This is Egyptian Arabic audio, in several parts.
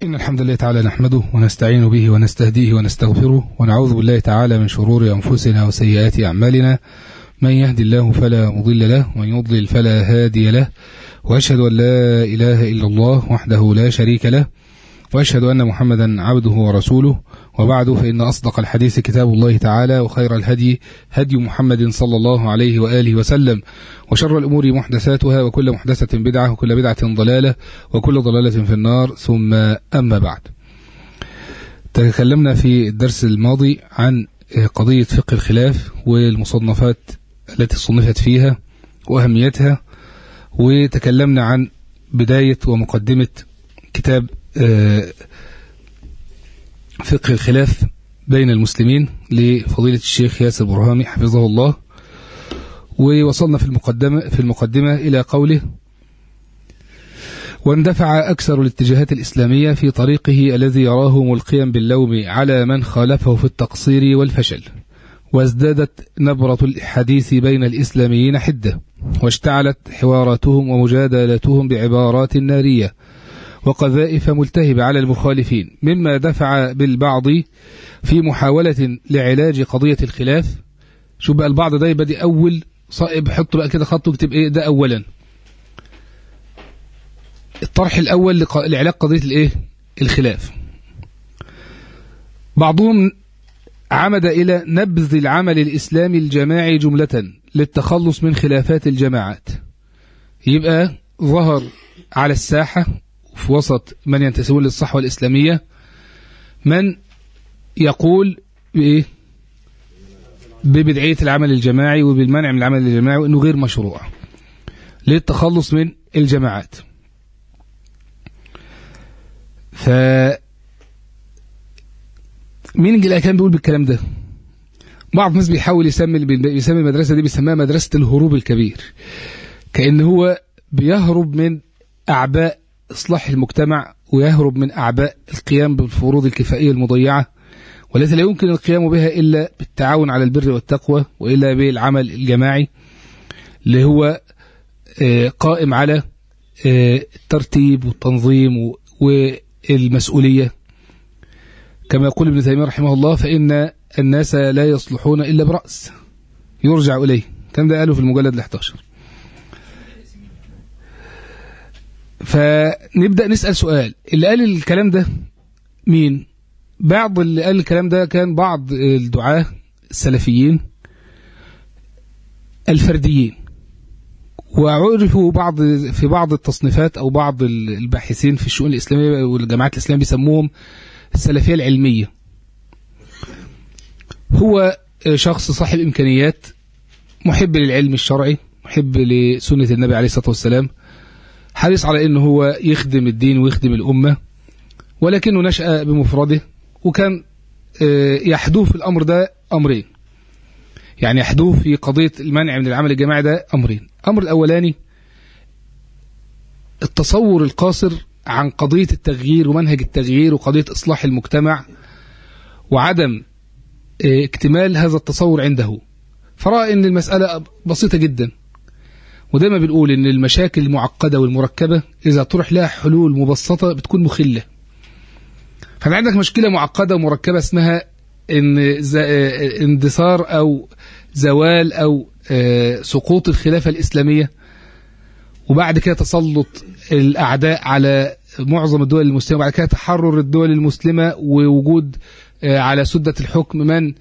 إن الحمد لله تعالى نحمده ونستعين به ونستهديه ونستغفره ونعوذ بالله تعالى من شرور أنفسنا وسيئات أعمالنا من يهدي الله فلا مضل له ومن يضلل فلا هادي له وأشهد أن لا إله إلا الله وحده لا شريك له وأشهد أن محمدا عبده ورسوله وبعد فإن أصدق الحديث كتاب الله تعالى وخير الهدي هدي محمد صلى الله عليه وآله وسلم وشر الأمور محدثاتها وكل محدثة بدعة وكل بدعة ضلالة وكل ضلالة في النار ثم أما بعد تكلمنا في الدرس الماضي عن قضية فقه الخلاف والمصنفات التي صنفت فيها وأهميتها وتكلمنا عن بداية ومقدمة كتاب فقه الخلاف بين المسلمين لفضيلة الشيخ ياسر برهامي حفظه الله ووصلنا في المقدمة في المقدمة إلى قوله واندفع أكثر الاتجاهات الإسلامية في طريقه الذي يراه ملقيا باللوم على من خالفه في التقصير والفشل وازدادت نبرة الحديث بين الإسلاميين حدة واشتعلت حواراتهم ومجادلاتهم بعبارات نارية وقذائف ملتهبة على المخالفين مما دفع بالبعض في محاولة لعلاج قضية الخلاف شو بقى البعض ده يبقى دي أول صائب حط بقى كده خط واكتب إيه ده أولا الطرح الأول لعلاج قضية الإيه الخلاف بعضهم عمد إلى نبذ العمل الإسلامي الجماعي جملة للتخلص من خلافات الجماعات يبقى ظهر على الساحة في وسط من ينتسبون للصحوة الإسلامية من يقول بإيه ببدعية العمل الجماعي وبالمنع من العمل الجماعي وأنه غير مشروع للتخلص من الجماعات ف مين اللي كان بيقول بالكلام ده بعض الناس بيحاول يسمي بيسمي المدرسة دي بيسميها مدرسة الهروب الكبير كأن هو بيهرب من أعباء إصلاح المجتمع ويهرب من أعباء القيام بالفروض الكفائية المضيعة والتي لا يمكن القيام بها إلا بالتعاون على البر والتقوى وإلا بالعمل الجماعي اللي هو قائم على الترتيب والتنظيم والمسؤولية كما يقول ابن تيمية رحمه الله فإن الناس لا يصلحون إلا برأس يرجع إليه كان ده قاله في المجلد ال11 فنبدأ نسأل سؤال اللي قال الكلام ده مين بعض اللي قال الكلام ده كان بعض الدعاة السلفيين الفرديين وعرفوا بعض في بعض التصنيفات أو بعض الباحثين في الشؤون الإسلامية والجماعات الإسلامية بيسموهم السلفية العلمية هو شخص صاحب إمكانيات محب للعلم الشرعي محب لسنة النبي عليه الصلاة والسلام حريص على أنه هو يخدم الدين ويخدم الأمة ولكنه نشأ بمفرده وكان يحدوه في الأمر ده أمرين يعني يحدوه في قضية المنع من العمل الجماعي ده أمرين الأمر الأولاني التصور القاصر عن قضية التغيير ومنهج التغيير وقضية إصلاح المجتمع وعدم اكتمال هذا التصور عنده فرأى أن المسألة بسيطة جدا ودايما بنقول أن المشاكل المعقدة والمركبة إذا طرح لها حلول مبسطة بتكون مخلة فأنت عندك مشكلة معقدة ومركبة اسمها إن اندثار أو زوال أو سقوط الخلافة الإسلامية وبعد كده تسلط الأعداء على معظم الدول المسلمة وبعد كده تحرر الدول المسلمة ووجود على سدة الحكم من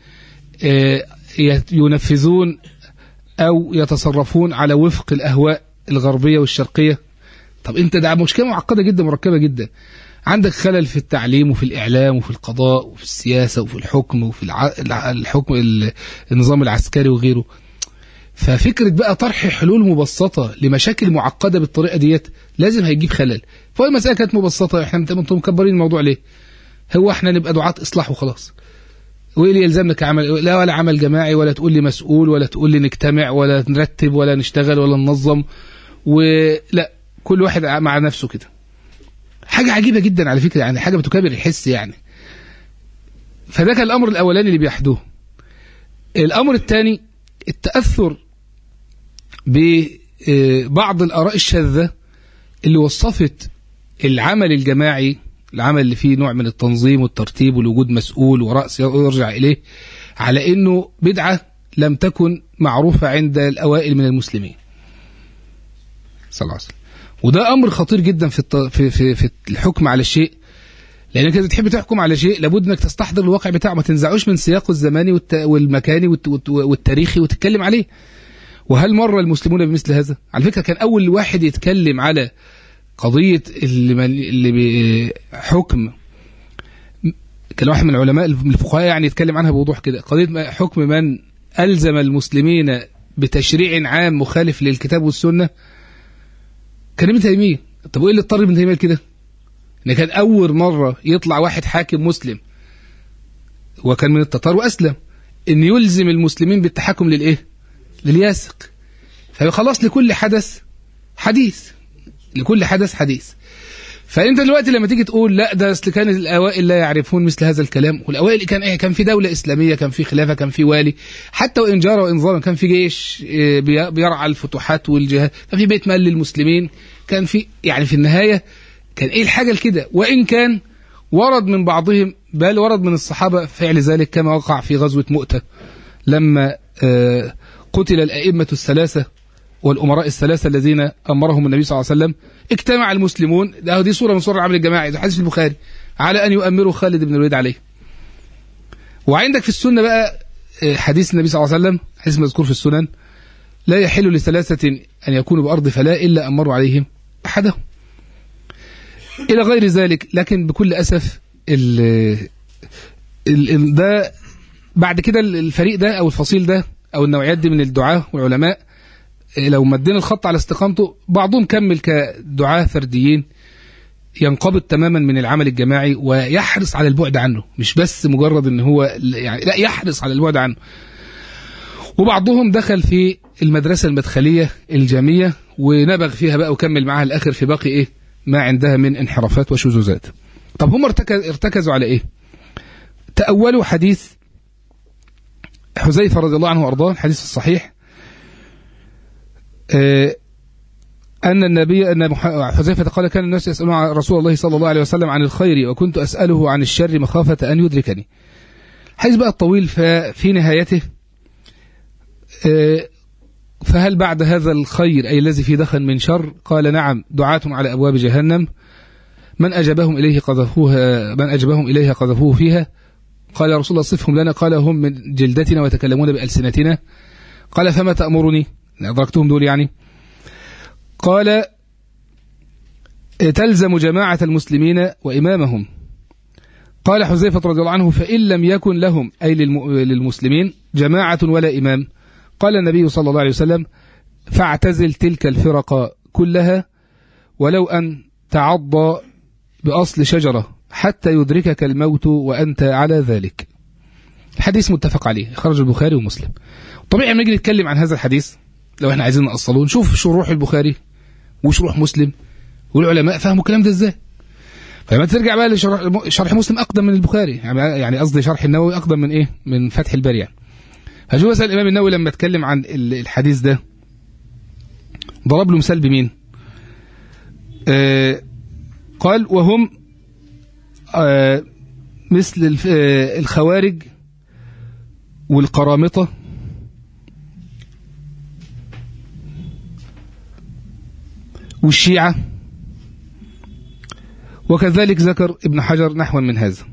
ينفذون أو يتصرفون على وفق الأهواء الغربية والشرقية طب أنت ده مشكلة معقدة جدا مركبة جدا عندك خلل في التعليم وفي الإعلام وفي القضاء وفي السياسة وفي الحكم وفي الحكم النظام العسكري وغيره ففكرة بقى طرح حلول مبسطة لمشاكل معقدة بالطريقة ديت لازم هيجيب خلل فهو المسألة كانت مبسطة احنا انتم مكبرين الموضوع ليه هو احنا نبقى دعاة إصلاح وخلاص وايه اللي يلزمنا كعمل لا ولا عمل جماعي ولا تقول لي مسؤول ولا تقول لي نجتمع ولا نرتب ولا نشتغل ولا ننظم ولا كل واحد مع نفسه كده حاجة عجيبة جدا على فكرة يعني حاجة بتكابر الحس يعني فده كان الأمر الأولاني اللي بيحدوه الأمر الثاني التأثر ببعض الآراء الشاذة اللي وصفت العمل الجماعي العمل اللي فيه نوع من التنظيم والترتيب والوجود مسؤول ورأس يرجع إليه على أنه بدعة لم تكن معروفة عند الأوائل من المسلمين صلى الله عليه وسلم وده أمر خطير جدا في في في, في الحكم على الشيء لأنك إذا تحب تحكم على شيء لابد أنك تستحضر الواقع بتاعه ما تنزعوش من سياقه الزماني والمكاني والتاريخي وتتكلم عليه وهل مر المسلمون بمثل هذا على فكرة كان أول واحد يتكلم على قضية اللي, اللي حكم كان واحد من العلماء الفقهاء يعني يتكلم عنها بوضوح كده قضية حكم من ألزم المسلمين بتشريع عام مخالف للكتاب والسنة كان ابن تيمية طب وايه اللي اضطر ابن تيمية كده ان كان اول مرة يطلع واحد حاكم مسلم وكان من التتار واسلم ان يلزم المسلمين بالتحكم للايه للياسق فخلاص لكل حدث حديث لكل حدث حديث فانت دلوقتي لما تيجي تقول لا ده اصل كان الاوائل لا يعرفون مثل هذا الكلام والاوائل كان ايه كان في دوله اسلاميه كان في خلافه كان في والي حتى وان جرى وان كان في جيش بيرعى الفتوحات والجهاد كان في بيت مال للمسلمين كان في يعني في النهايه كان ايه الحاجه الكده وان كان ورد من بعضهم بل ورد من الصحابه فعل ذلك كما وقع في غزوه مؤته لما قتل الائمه الثلاثه والأمراء الثلاثة الذين أمرهم النبي صلى الله عليه وسلم اجتمع المسلمون ده دي صورة من صور العمل الجماعي ده حديث البخاري على أن يؤمروا خالد بن الوليد عليه وعندك في السنة بقى حديث النبي صلى الله عليه وسلم حديث مذكور في السنن لا يحل لثلاثة أن يكونوا بأرض فلاء إلا أمروا عليهم أحدهم إلى غير ذلك لكن بكل أسف ال ال ده بعد كده الفريق ده أو الفصيل ده أو النوعيات دي من الدعاة والعلماء لو مدينا الخط على استقامته بعضهم كمل كدعاة فرديين ينقبض تماما من العمل الجماعي ويحرص على البعد عنه مش بس مجرد ان هو يعني لا يحرص على البعد عنه وبعضهم دخل في المدرسة المدخلية الجامية ونبغ فيها بقى وكمل معاها الآخر في باقي إيه ما عندها من انحرافات وشذوذات طب هم ارتكزوا على إيه تأولوا حديث حذيفة رضي الله عنه وأرضاه الحديث الصحيح أن النبي أن حذيفة قال كان الناس يسألون عن رسول الله صلى الله عليه وسلم عن الخير وكنت أسأله عن الشر مخافة أن يدركني حيث بقى الطويل ففي نهايته فهل بعد هذا الخير أي الذي فيه دخل من شر قال نعم دعاة على أبواب جهنم من أجابهم إليه قذفوها من أجابهم إليها قذفوه فيها قال يا رسول الله صفهم لنا قال هم من جلدتنا ويتكلمون بألسنتنا قال فما تأمرني أدركتهم دول يعني قال تلزم جماعة المسلمين وإمامهم قال حذيفة رضي الله عنه فإن لم يكن لهم أي للمسلمين جماعة ولا إمام قال النبي صلى الله عليه وسلم فاعتزل تلك الفرق كلها ولو أن تعض بأصل شجرة حتى يدركك الموت وأنت على ذلك الحديث متفق عليه خرج البخاري ومسلم طبيعي لما نيجي نتكلم عن هذا الحديث لو احنا عايزين نأصلوه نشوف شروح البخاري وشروح مسلم والعلماء فهموا الكلام ده ازاي فلما ترجع بقى لشرح شرح مسلم اقدم من البخاري يعني قصدي شرح النووي اقدم من ايه من فتح الباري يعني فشوف مثلا الامام النووي لما اتكلم عن الحديث ده ضرب له مثال بمين آه قال وهم آه مثل الخوارج والقرامطه والشيعة وكذلك ذكر ابن حجر نحوا من هذا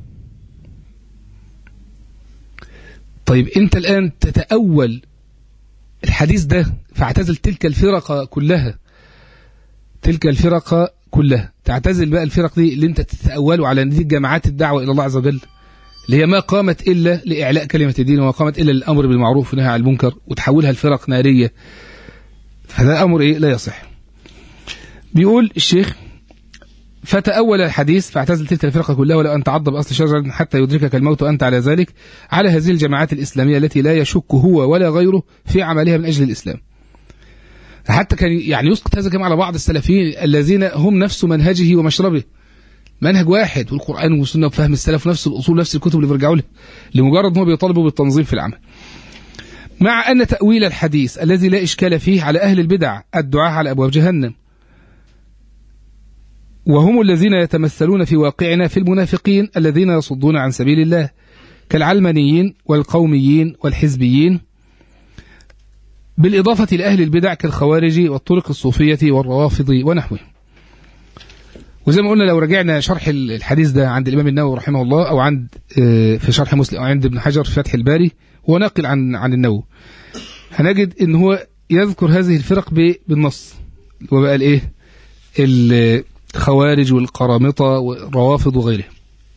طيب انت الآن تتأول الحديث ده فاعتزل تلك الفرق كلها تلك الفرق كلها تعتزل بقى الفرق دي اللي انت تتأوله على نتيجة جماعات الدعوة إلى الله عز وجل اللي هي ما قامت إلا لإعلاء كلمة الدين وما قامت إلا للأمر بالمعروف والنهي عن المنكر وتحولها لفرق نارية فهذا أمر إيه لا يصح بيقول الشيخ فتأول الحديث فاعتزل تلك الفرقة كلها ولو أن تعض بأصل شجرة حتى يدركك الموت وأنت على ذلك على هذه الجماعات الإسلامية التي لا يشك هو ولا غيره في عملها من أجل الإسلام حتى كان يعني يسقط هذا كما على بعض السلفيين الذين هم نفس منهجه ومشربه منهج واحد والقرآن والسنة وفهم السلف نفس الأصول نفس الكتب اللي بيرجعوا لها لمجرد ما بيطالبوا بالتنظيم في العمل مع أن تأويل الحديث الذي لا إشكال فيه على أهل البدع الدعاء على أبواب جهنم وهم الذين يتمثلون في واقعنا في المنافقين الذين يصدون عن سبيل الله كالعلمانيين والقوميين والحزبيين بالإضافة لأهل البدع كالخوارج والطرق الصوفية والروافض ونحوهم وزي ما قلنا لو رجعنا شرح الحديث ده عند الإمام النووي رحمه الله أو عند في شرح مسلم أو عند ابن حجر في فتح الباري هو ناقل عن عن النووي هنجد إن هو يذكر هذه الفرق بالنص وبقى الإيه الخوارج والقرامطة والروافض وغيرهم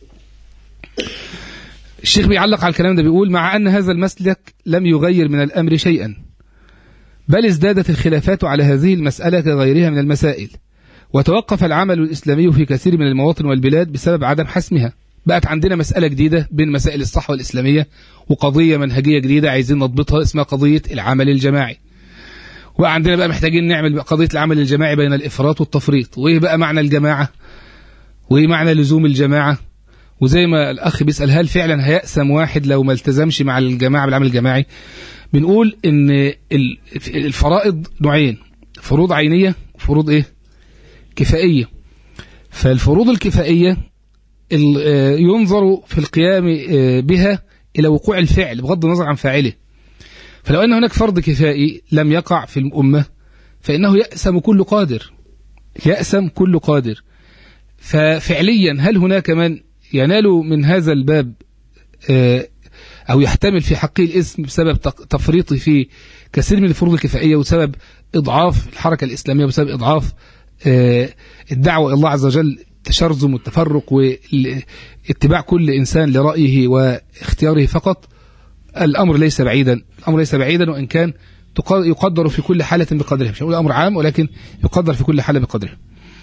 الشيخ بيعلق على الكلام ده بيقول مع أن هذا المسلك لم يغير من الأمر شيئا بل ازدادت الخلافات على هذه المسألة كغيرها من المسائل وتوقف العمل الإسلامي في كثير من المواطن والبلاد بسبب عدم حسمها بقت عندنا مسألة جديدة بين مسائل الصحوة الإسلامية وقضية منهجية جديدة عايزين نضبطها اسمها قضية العمل الجماعي وبقى عندنا بقى محتاجين نعمل بقى قضية العمل الجماعي بين الإفراط والتفريط وإيه بقى معنى الجماعة وإيه معنى لزوم الجماعة وزي ما الأخ بيسأل هل فعلا هيأسم واحد لو ما التزمش مع الجماعة بالعمل الجماعي بنقول إن الفرائض نوعين فروض عينية وفروض إيه كفائية فالفروض الكفائية ينظر في القيام بها إلى وقوع الفعل بغض النظر عن فاعله فلو أن هناك فرض كفائي لم يقع في الأمة فإنه يأسم كل قادر يأسم كل قادر ففعليا هل هناك من ينال من هذا الباب أو يحتمل في حقه الاسم بسبب تفريطه في كثير من الفروض الكفائية وسبب إضعاف الحركة الإسلامية وسبب إضعاف الدعوة إلى الله عز وجل التشرذم والتفرق واتباع كل إنسان لرأيه واختياره فقط الأمر ليس بعيدا الأمر ليس بعيدا وإن كان يقدر في كل حالة بقدرها مش هقول أمر عام ولكن يقدر في كل حالة بقدرها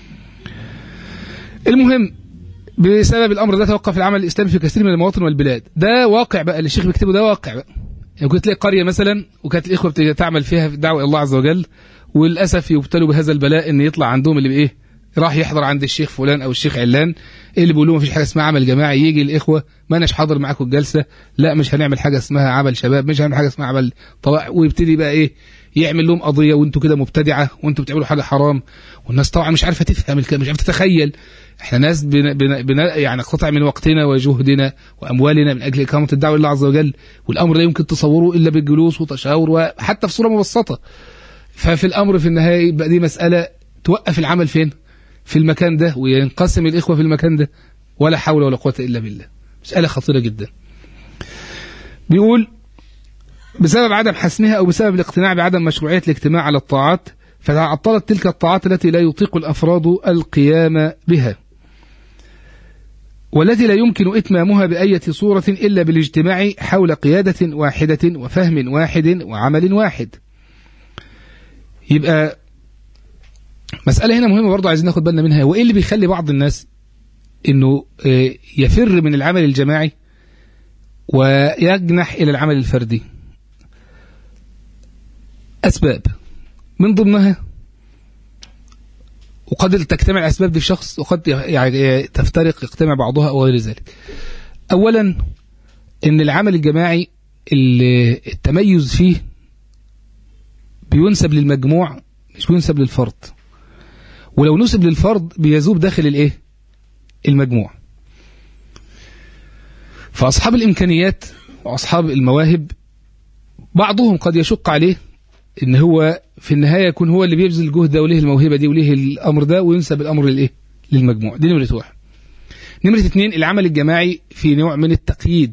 المهم بسبب الأمر ده توقف العمل الإسلامي في كثير من المواطن والبلاد ده واقع بقى اللي الشيخ بيكتبه ده واقع بقى يعني كنت تلاقي قرية مثلا وكانت الإخوة تعمل فيها في الدعوة إلى الله عز وجل وللأسف يبتلوا بهذا البلاء إن يطلع عندهم اللي بإيه راح يحضر عند الشيخ فلان أو الشيخ علان إيه اللي بيقول لهم مفيش حاجة اسمها عمل جماعي يجي الإخوة ما أناش حاضر معاكم الجلسة لا مش هنعمل حاجة اسمها عمل شباب مش هنعمل حاجة اسمها عمل طوائع ويبتدي بقى إيه يعمل لهم قضية وانتوا كده مبتدعة وانتوا بتعملوا حاجة حرام والناس طبعا مش عارفة تفهم الكلام مش عارفة تتخيل احنا ناس بنا بنا بنا يعني قطع من وقتنا وجهدنا واموالنا من اجل اقامه الدعوه لله عز وجل والامر لا يمكن تصوره الا بالجلوس وتشاور وحتى في صوره مبسطه ففي الامر في النهايه يبقى دي مساله توقف العمل فين؟ في المكان ده وينقسم الاخوه في المكان ده ولا حول ولا قوه الا بالله مساله خطيره جدا بيقول بسبب عدم حسمها او بسبب الاقتناع بعدم مشروعيه الاجتماع على الطاعات فتعطلت تلك الطاعات التي لا يطيق الافراد القيام بها والتي لا يمكن إتمامها بأية صورة إلا بالاجتماع حول قيادة واحدة وفهم واحد وعمل واحد يبقى مسألة هنا مهمة برضه عايزين ناخد بالنا منها وإيه اللي بيخلي بعض الناس إنه يفر من العمل الجماعي ويجنح إلى العمل الفردي أسباب من ضمنها وقد تجتمع الأسباب دي في شخص وقد يعني تفترق يجتمع بعضها أو غير ذلك أولا أن العمل الجماعي التميز فيه بينسب للمجموع مش بينسب للفرد ولو نسب للفرد بيذوب داخل الايه المجموع فأصحاب الإمكانيات وأصحاب المواهب بعضهم قد يشق عليه ان هو في النهايه يكون هو اللي بيبذل الجهد ده وليه الموهبه دي وليه الامر ده وينسب الامر للايه؟ للمجموع دي نمره واحد. نمره اثنين العمل الجماعي في نوع من التقييد.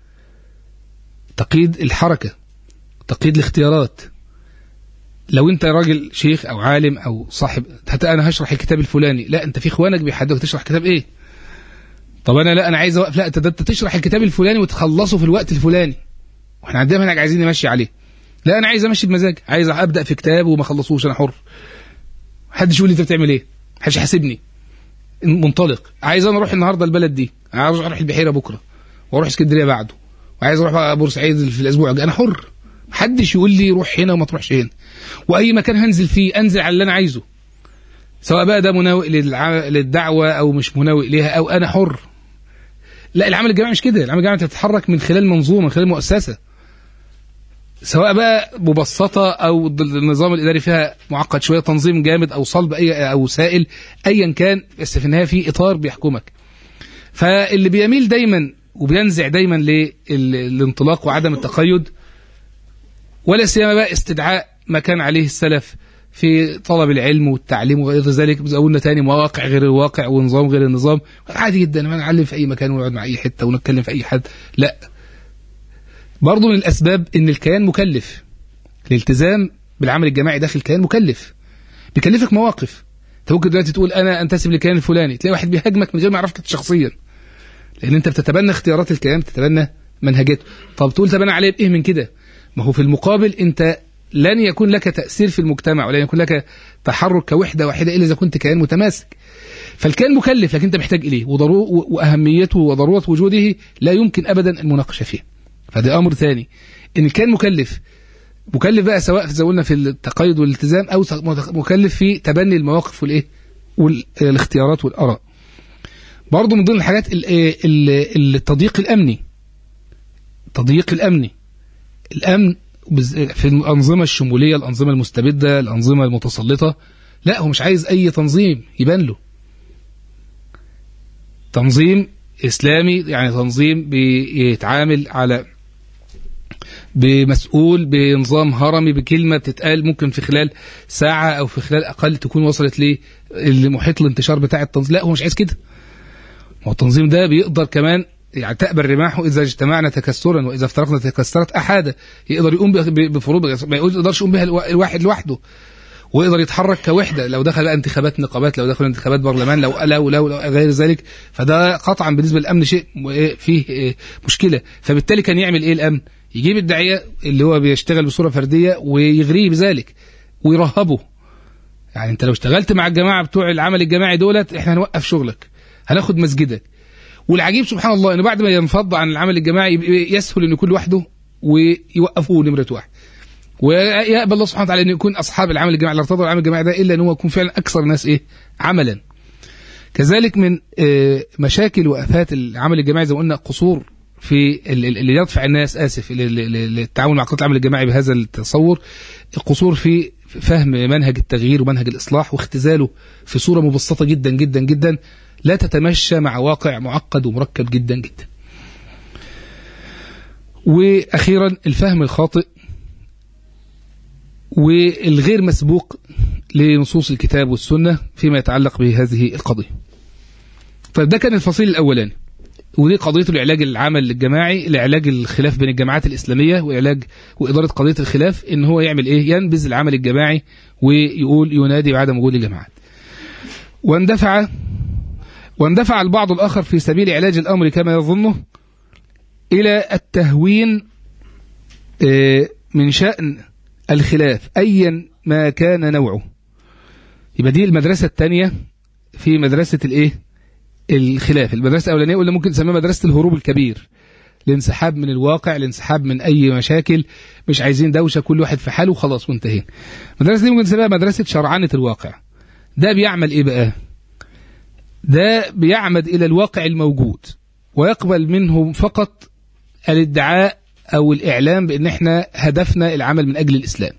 تقييد الحركه تقييد الاختيارات. لو انت راجل شيخ او عالم او صاحب حتى انا هشرح الكتاب الفلاني لا انت في اخوانك بيحدوك تشرح كتاب ايه؟ طب انا لا انا عايز اوقف لا انت تشرح الكتاب الفلاني وتخلصه في الوقت الفلاني. واحنا عندنا هناك عايزين نمشي عليه. لا انا عايز امشي بمزاج عايز ابدا في كتاب وما اخلصوش انا حر محدش يقول لي انت بتعمل ايه محدش يحاسبني منطلق عايز انا اروح النهارده البلد دي عايز اروح البحيره بكره واروح اسكندريه بعده وعايز اروح بورسعيد في الاسبوع الجاي انا حر محدش يقول لي روح هنا وما تروحش هنا واي مكان هنزل فيه انزل على اللي انا عايزه سواء بقى ده مناوئ للدعوه او مش مناوئ ليها او انا حر لا العمل الجماعي مش كده العمل الجماعي انت بتتحرك من خلال منظومه من خلال مؤسسه سواء بقى مبسطة أو النظام الإداري فيها معقد شوية تنظيم جامد أو صلب أي أو سائل أيا كان بس في النهاية في إطار بيحكمك فاللي بيميل دايما وبينزع دايما للانطلاق وعدم التقيد ولا سيما بقى استدعاء ما كان عليه السلف في طلب العلم والتعليم وغير ذلك زي قلنا تاني مواقع غير الواقع ونظام غير النظام عادي جدا ما نعلم في اي مكان ونقعد مع اي حته ونتكلم في اي حد لا برضه من الاسباب ان الكيان مكلف الالتزام بالعمل الجماعي داخل الكيان مكلف بيكلفك مواقف انت ممكن دلوقتي تقول انا انتسب للكيان الفلاني تلاقي واحد بيهاجمك من غير ما يعرفك شخصيا لان انت بتتبنى اختيارات الكيان بتتبنى منهجته طب تقول طب انا عليه بايه من كده ما هو في المقابل انت لن يكون لك تأثير في المجتمع ولن يكون لك تحرك كوحدة واحدة إلا إذا كنت كيان متماسك فالكيان مكلف لكن أنت محتاج إليه وضرو وأهميته وضرورة وجوده لا يمكن أبدا المناقشة فيه فده أمر ثاني إن الكيان مكلف مكلف بقى سواء زي قلنا في التقيد والالتزام أو مكلف في تبني المواقف والإيه والاختيارات والآراء برضه من ضمن الحاجات التضييق الأمني التضييق الأمني الأمن في الأنظمة الشمولية الأنظمة المستبدة الأنظمة المتسلطة لا هو مش عايز أي تنظيم يبان له تنظيم إسلامي يعني تنظيم بيتعامل على بمسؤول بنظام هرمي بكلمة بتتقال ممكن في خلال ساعة أو في خلال أقل تكون وصلت لمحيط الانتشار بتاع التنظيم لا هو مش عايز كده ما هو التنظيم ده بيقدر كمان يعني تأبى الرماح إذا اجتمعنا تكسرا وإذا افترقنا تكسرت أحادا يقدر يقوم بفروض ما يقدرش يقوم بها الواحد لوحده ويقدر يتحرك كوحدة لو دخل بقى انتخابات نقابات لو دخل انتخابات برلمان لو لو لو, لو غير ذلك فده قطعا بالنسبة للأمن شيء فيه مشكلة فبالتالي كان يعمل إيه الأمن يجيب الداعية اللي هو بيشتغل بصورة فردية ويغريه بذلك ويرهبه يعني انت لو اشتغلت مع الجماعة بتوع العمل الجماعي دولت احنا هنوقف شغلك هناخد مسجدك والعجيب سبحان الله انه بعد ما ينفض عن العمل الجماعي يسهل انه يكون لوحده ويوقفوه نمره واحد ويقبل الله سبحانه وتعالى ان يكون اصحاب العمل الجماعي اللي ارتضوا العمل الجماعي ده الا ان هو يكون فعلا اكثر الناس ايه عملا كذلك من مشاكل وافات العمل الجماعي زي ما قلنا قصور في اللي يدفع الناس اسف للتعاون مع العمل الجماعي بهذا التصور القصور في فهم منهج التغيير ومنهج الاصلاح واختزاله في صوره مبسطه جدا جدا جدا لا تتمشى مع واقع معقد ومركب جدا جدا وأخيرا الفهم الخاطئ والغير مسبوق لنصوص الكتاب والسنة فيما يتعلق بهذه القضية فده كان الفصيل الأولاني ودي قضية العلاج العمل الجماعي لعلاج الخلاف بين الجماعات الإسلامية وعلاج وإدارة قضية الخلاف إن هو يعمل إيه ينبذ العمل الجماعي ويقول ينادي بعدم وجود الجماعات واندفع واندفع البعض الآخر في سبيل علاج الأمر كما يظنه إلى التهوين من شأن الخلاف أيا ما كان نوعه يبقى دي المدرسة الثانية في مدرسة الإيه الخلاف المدرسة الأولانية قلنا ممكن نسميها مدرسة الهروب الكبير الانسحاب من الواقع الانسحاب من أي مشاكل مش عايزين دوشة كل واحد في حاله وخلاص وانتهينا المدرسة دي ممكن نسميها مدرسة شرعنة الواقع ده بيعمل إيه بقى ده بيعمد إلى الواقع الموجود ويقبل منه فقط الادعاء أو الإعلام بأن احنا هدفنا العمل من أجل الإسلام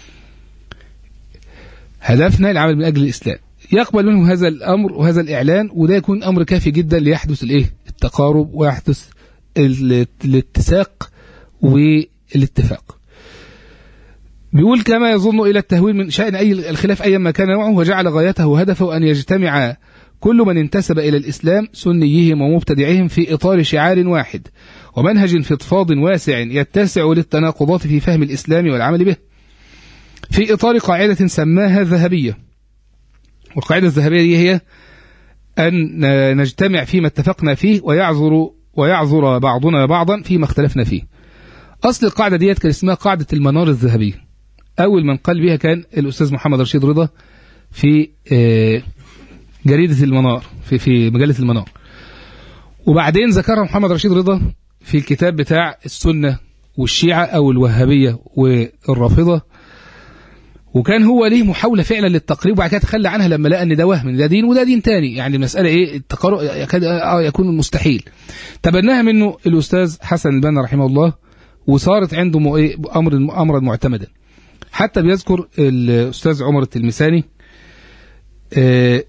هدفنا العمل من أجل الإسلام يقبل منهم هذا الأمر وهذا الإعلان وده يكون أمر كافي جدا ليحدث الإيه التقارب ويحدث الاتساق والاتفاق بيقول كما يظن إلى التهويل من شأن أي الخلاف أيا ما كان نوعه وجعل غايته وهدفه أن يجتمع كل من انتسب إلى الإسلام سنيهم ومبتدعهم في إطار شعار واحد ومنهج فضفاض واسع يتسع للتناقضات في فهم الإسلام والعمل به في إطار قاعدة سماها الذهبية والقاعدة الذهبية دي هي أن نجتمع فيما اتفقنا فيه ويعذر ويعذر بعضنا بعضا فيما اختلفنا فيه أصل القاعدة ديت كان اسمها قاعدة المنار الذهبية أول من قال بها كان الأستاذ محمد رشيد رضا في جريدة المنار في في مجلة المنار وبعدين ذكرها محمد رشيد رضا في الكتاب بتاع السنة والشيعة أو الوهابية والرافضة وكان هو ليه محاولة فعلا للتقريب وبعد كده تخلى عنها لما لقى ان ده وهم ده دين وده دين تاني يعني المسألة ايه التقارب يكاد يكون مستحيل تبناها منه الأستاذ حسن البنا رحمه الله وصارت عنده م- إيه امر امرا معتمدا حتى بيذكر الاستاذ عمر التلمساني آه،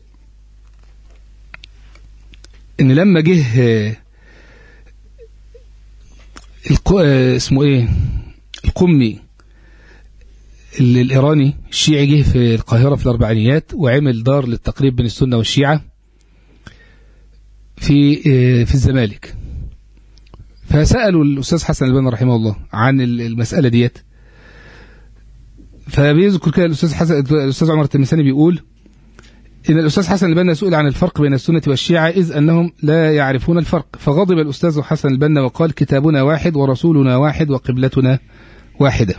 ان لما جه آه، الق- آه، اسمه ايه القمي ال- الايراني الشيعي جه في القاهره في الاربعينيات وعمل دار للتقريب بين السنه والشيعه في آه، في الزمالك فسالوا الاستاذ حسن البنا رحمه الله عن ال- المساله ديت فبيذكر كده الاستاذ حسن الاستاذ عمر التلمساني بيقول ان الاستاذ حسن البنا سئل عن الفرق بين السنه والشيعه اذ انهم لا يعرفون الفرق فغضب الاستاذ حسن البنا وقال كتابنا واحد ورسولنا واحد وقبلتنا واحده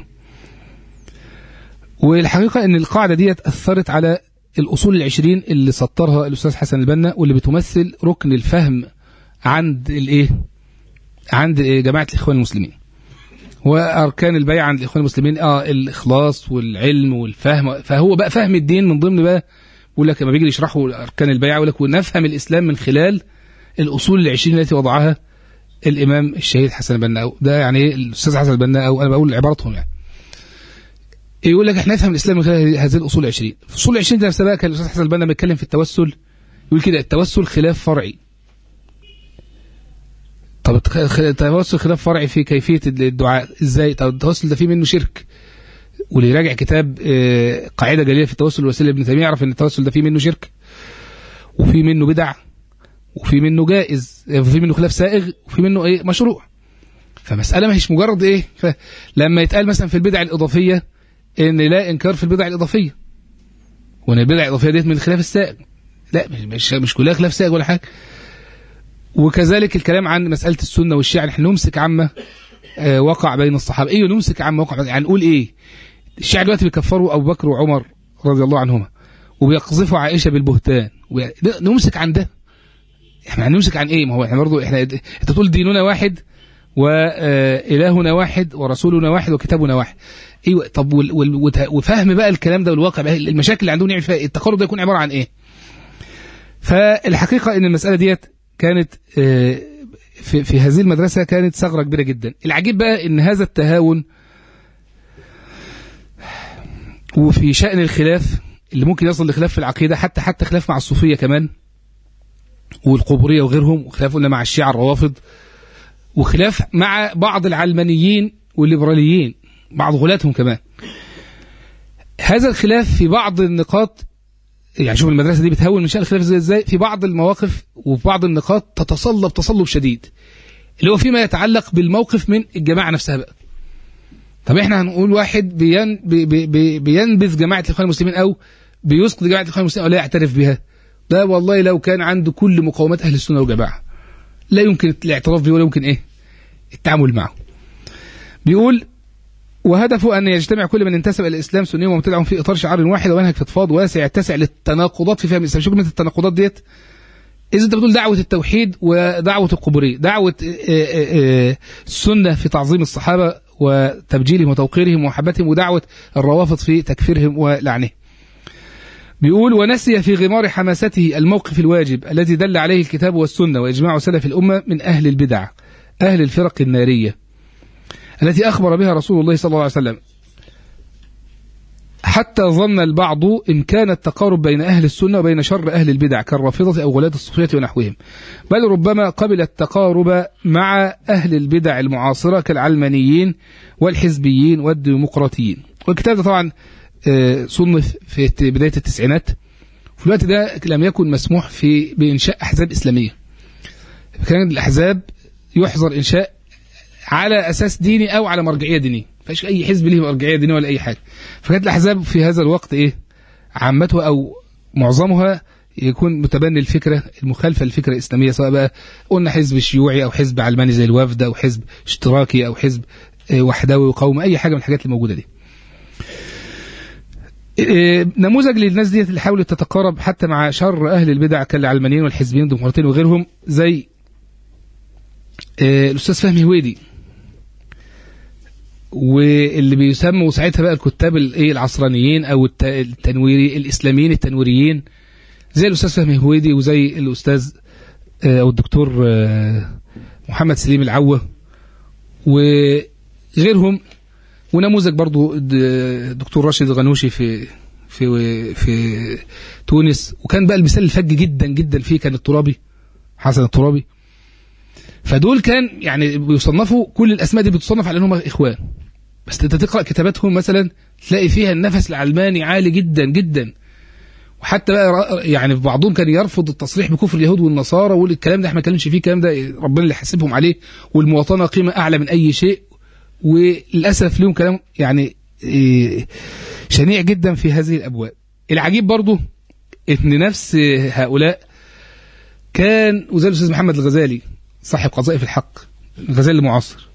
والحقيقه ان القاعده ديت اثرت على الاصول العشرين اللي سطرها الاستاذ حسن البنا واللي بتمثل ركن الفهم عند الايه عند جماعه الاخوان المسلمين واركان البيع عند الاخوان المسلمين اه الاخلاص والعلم والفهم فهو بقى فهم الدين من ضمن بقى بيقول لك لما بيجي يشرحوا اركان البيع يقول لك ونفهم الاسلام من خلال الاصول العشرين التي وضعها الامام الشهيد حسن البنا ده يعني ايه الاستاذ حسن البنا او انا بقول عبارتهم يعني يقول لك احنا نفهم الاسلام من خلال هذه الاصول العشرين في الاصول العشرين ده نفسها بقى كان الاستاذ حسن البنا بيتكلم في التوسل يقول كده التوسل خلاف فرعي طب التخ- التوسل خلاف فرعي في كيفيه الدعاء ازاي طب التوسل ده فيه منه شرك واللي يراجع كتاب آه، قاعده جليله في التوسل الوسيله ابن تيميه يعرف ان التوسل ده فيه منه شرك وفي منه بدع وفي منه جائز وفي منه خلاف سائغ وفي منه ايه مشروع فمساله ما هيش مجرد ايه ف- لما يتقال مثلا في البدع الاضافيه ان لا انكار في البدع الاضافيه وان البدع الاضافيه ديت من الخلاف السائغ لا مش مش, مش كلها خلاف سائغ ولا حاجه وكذلك الكلام عن مساله السنه والشيعه نحن نمسك عما آه، وقع بين الصحابه ايه نمسك عما وقع بين- يعني نقول ايه الشيعة دلوقتي بيكفروا ابو بكر وعمر رضي الله عنهما وبيقذفوا عائشه بالبهتان وبي- ده- نمسك عن ده احنا هنمسك عن ايه ما هو احنا برضه احنا انت تقول ديننا واحد والهنا واحد ورسولنا واحد وكتابنا واحد ايوه طب وال- وال- وت- وفهم بقى الكلام ده والواقع بقى المشاكل اللي عندهم نعمل فيها إيه؟ التقارب ده يكون عباره عن ايه فالحقيقه ان المساله ديت كانت آه، في في هذه المدرسه كانت ثغره كبيره جدا العجيب بقى ان هذا التهاون وفي شأن الخلاف اللي ممكن يصل لخلاف في العقيدة حتى حتى خلاف مع الصوفية كمان والقبورية وغيرهم وخلاف قلنا مع الشيعة الروافض وخلاف مع بعض العلمانيين والليبراليين بعض غلاتهم كمان هذا الخلاف في بعض النقاط يعني شوف المدرسة دي بتهون من شأن الخلاف ازاي ازاي في بعض المواقف وفي بعض النقاط تتصلب تصلب شديد اللي هو فيما يتعلق بالموقف من الجماعة نفسها بقى طب احنا هنقول واحد بين بي بي بي بينبذ جماعه الاخوان المسلمين او بيسقط جماعه الاخوان المسلمين او لا يعترف بها ده والله لو كان عنده كل مقومات اهل السنه والجماعه لا يمكن الاعتراف به ولا يمكن ايه التعامل معه بيقول وهدفه ان يجتمع كل من انتسب الى الاسلام سني ومبتدع في اطار شعار واحد ومنهج فضفاض واسع يتسع للتناقضات في فهم الاسلام شو كلمه التناقضات ديت إذا أنت بتقول دعوة التوحيد ودعوة القبورية دعوة آه، آه، آه، السنة في تعظيم الصحابة وتبجيلهم وتوقيرهم ومحبتهم ودعوة الروافض في تكفيرهم ولعنهم بيقول ونسي في غمار حماسته الموقف الواجب الذي دل عليه الكتاب والسنة وإجماع سلف الأمة من أهل البدع أهل الفرق النارية التي أخبر بها رسول الله صلى الله عليه وسلم حتى ظن البعض إمكان التقارب بين أهل السنة وبين شر أهل البدع كالرافضة أو غلاة الصوفية ونحوهم بل ربما قبل التقارب مع أهل البدع المعاصرة كالعلمانيين والحزبيين والديمقراطيين والكتاب ده طبعا آه، صنف في بداية التسعينات في الوقت ده لم يكن مسموح في بإنشاء أحزاب إسلامية كان الأحزاب يحظر إنشاء على أساس ديني أو على مرجعية دينية فايش أي حزب له مرجعية دينية ولا أي حاجة فكانت الأحزاب في هذا الوقت إيه عامتها أو معظمها يكون متبني الفكرة المخالفة للفكرة الإسلامية سواء بقى قلنا حزب شيوعي أو حزب علماني زي الوفد أو حزب اشتراكي أو حزب آه، وحدوي وقومي أي حاجة من الحاجات اللي موجودة دي آه، نموذج للناس ديت اللي حاولت تتقارب حتى مع شر أهل البدع كالعلمانيين والحزبيين والديمقراطيين وغيرهم زي آه، الأستاذ فهمي هويدي واللي بيسموا ساعتها بقى الكتاب الايه العصرانيين او الت- التنويري الاسلاميين التنويريين زي الاستاذ فهمي هويدي وزي الاستاذ آه، او الدكتور آه، محمد سليم العوه غيرهم ونموذج برضو الدكتور راشد الغنوشي في في في تونس وكان بقى المثال الفج جدا جدا فيه كان الترابي حسن الترابي فدول كان يعني بيصنفوا كل الاسماء دي بتصنف على انهم اخوان بس انت تقرا كتاباتهم مثلا تلاقي فيها النفس العلماني عالي جدا جدا وحتى بقى يعني بعضهم كان يرفض التصريح بكفر اليهود والنصارى ويقول الكلام ده احنا ما نتكلمش فيه الكلام ده ربنا اللي حاسبهم عليه والمواطنه قيمه اعلى من اي شيء وللاسف لهم كلام يعني شنيع جدا في هذه الابواب العجيب برضو ان نفس هؤلاء كان وزير الاستاذ محمد الغزالي صاحب قضائف الحق الغزالي المعاصر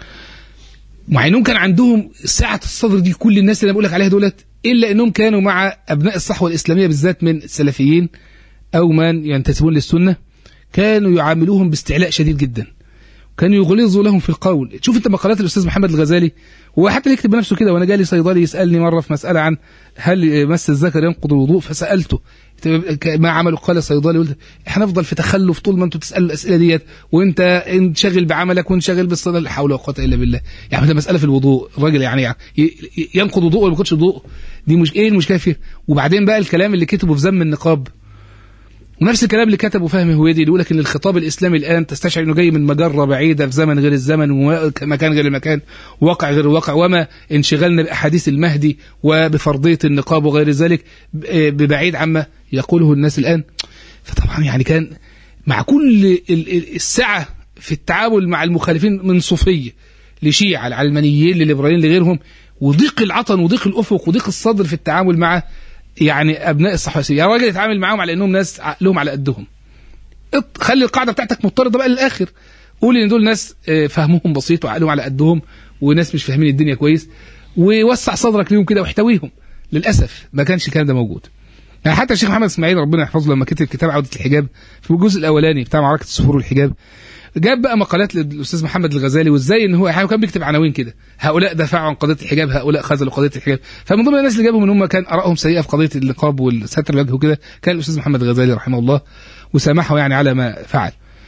مع انهم كان عندهم سعه الصدر دي كل الناس اللي انا بقول لك عليها دولت الا انهم كانوا مع ابناء الصحوه الاسلاميه بالذات من السلفيين او من ينتسبون للسنه كانوا يعاملوهم باستعلاء شديد جدا كانوا يغلظوا لهم في القول شوف انت مقالات الاستاذ محمد الغزالي هو حتى يكتب بنفسه كده وانا جالي صيدلي يسالني مره في مساله عن هل مس الذكر ينقض الوضوء فسالته ما عمله قال الصيدلي قلت احنا نفضل في تخلف طول ما انتوا تسالوا الاسئله ديت وانت انشغل بعملك وانشغل بالصلاه لا حول ولا قوه الا بالله يعني ده مساله في الوضوء الراجل يعني ينقض وضوء ولا ما ينقضش وضوء دي مش ايه المشكله فيه وبعدين بقى الكلام اللي كتبه في ذم النقاب ونفس الكلام اللي كتبه فهمي هويدي يقول لك ان الخطاب الاسلامي الان تستشعر انه جاي من مجره بعيده في زمن غير الزمن ومكان غير المكان واقع غير الواقع وما انشغلنا باحاديث المهدي وبفرضيه النقاب وغير ذلك ببعيد عما يقوله الناس الان فطبعا يعني كان مع كل السعه في التعامل مع المخالفين من صوفيه لشيعه العلمانيين لليبراليين لغيرهم وضيق العطن وضيق الافق وضيق الصدر في التعامل مع يعني ابناء الصحوه يا راجل اتعامل معاهم على انهم ناس عقلهم على قدهم خلي القاعده بتاعتك مضطرده بقى للاخر قول ان دول ناس فهمهم بسيط وعقلهم على قدهم وناس مش فاهمين الدنيا كويس ووسع صدرك ليهم كده واحتويهم للاسف ما كانش الكلام ده موجود يعني حتى الشيخ محمد اسماعيل ربنا يحفظه لما كتب كتاب عوده الحجاب في الجزء الاولاني بتاع معركه الصخور والحجاب جاب بقى مقالات للاستاذ محمد الغزالي وازاي ان هو كان بيكتب عناوين كده هؤلاء دفعوا عن قضيه الحجاب هؤلاء خذلوا قضيه الحجاب فمن ضمن الناس اللي جابهم ان هم كان ارائهم سيئه في قضيه النقاب والستر الوجه وكده كان الاستاذ محمد الغزالي رحمه الله وسامحه يعني على ما فعل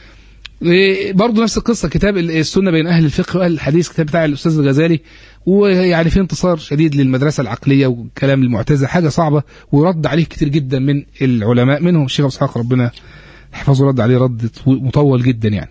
برضه نفس القصة كتاب السنة بين أهل الفقه وأهل الحديث كتاب بتاع الأستاذ الغزالي ويعني في انتصار شديد للمدرسة العقلية وكلام المعتزلة حاجة صعبة ورد عليه كتير جدا من العلماء منهم الشيخ أبو إسحاق ربنا يحفظه رد عليه رد مطول جدا يعني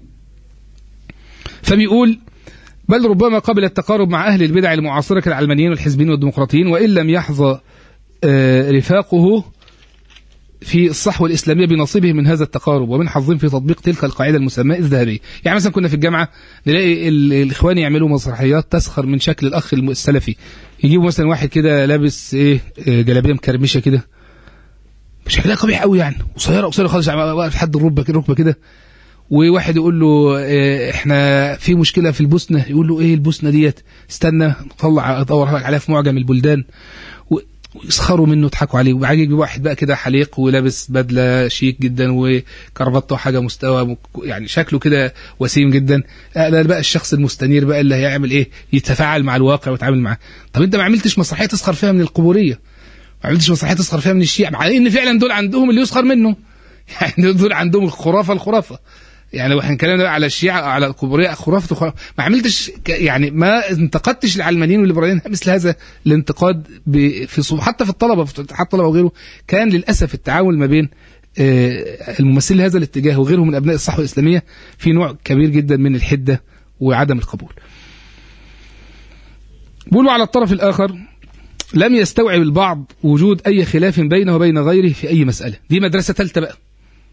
فبيقول بل ربما قبل التقارب مع أهل البدع المعاصرة كالعلمانيين والحزبيين والديمقراطيين وإن لم يحظى رفاقه في الصحوة الإسلامية بنصيبه من هذا التقارب ومن حظهم في تطبيق تلك القاعدة المسماة الذهبية يعني مثلا كنا في الجامعة نلاقي الإخوان يعملوا مسرحيات تسخر من شكل الأخ السلفي يجيبوا مثلا واحد كده لابس إيه جلابية مكرمشة كده شكلها قبيح قوي يعني قصيرة قصيرة خالص واقف لحد الركبة كده ركبة كده وواحد يقول له احنا في مشكله في البوسنه يقول له ايه البوسنه ديت استنى نطلع ادور عليها في معجم البلدان ويسخروا منه يضحكوا عليه وبعدين يجيب واحد بقى كده حليق ولابس بدله شيك جدا وكرافته حاجه مستوى يعني شكله كده وسيم جدا ده بقى الشخص المستنير بقى اللي هيعمل ايه يتفاعل مع الواقع ويتعامل معاه طب انت ما عملتش مسرحيه تسخر فيها من القبوريه ما عملتش مسرحيه تسخر فيها من الشيعة مع ان فعلا دول عندهم اللي يسخر منه يعني دول عندهم الخرافه الخرافه يعني لو احنا اتكلمنا على الشيعة أو على القبورية خرافة خرافة ما عملتش يعني ما انتقدتش العلمانيين والليبراليين مثل هذا الانتقاد في صوب حتى في الطلبة في اتحاد الطلبة وغيره كان للأسف التعامل ما بين الممثلين لهذا الاتجاه وغيرهم من أبناء الصحوة الإسلامية في نوع كبير جدا من الحدة وعدم القبول بيقولوا على الطرف الآخر لم يستوعب البعض وجود أي خلاف بينه وبين غيره في أي مسألة دي مدرسة ثالثة بقى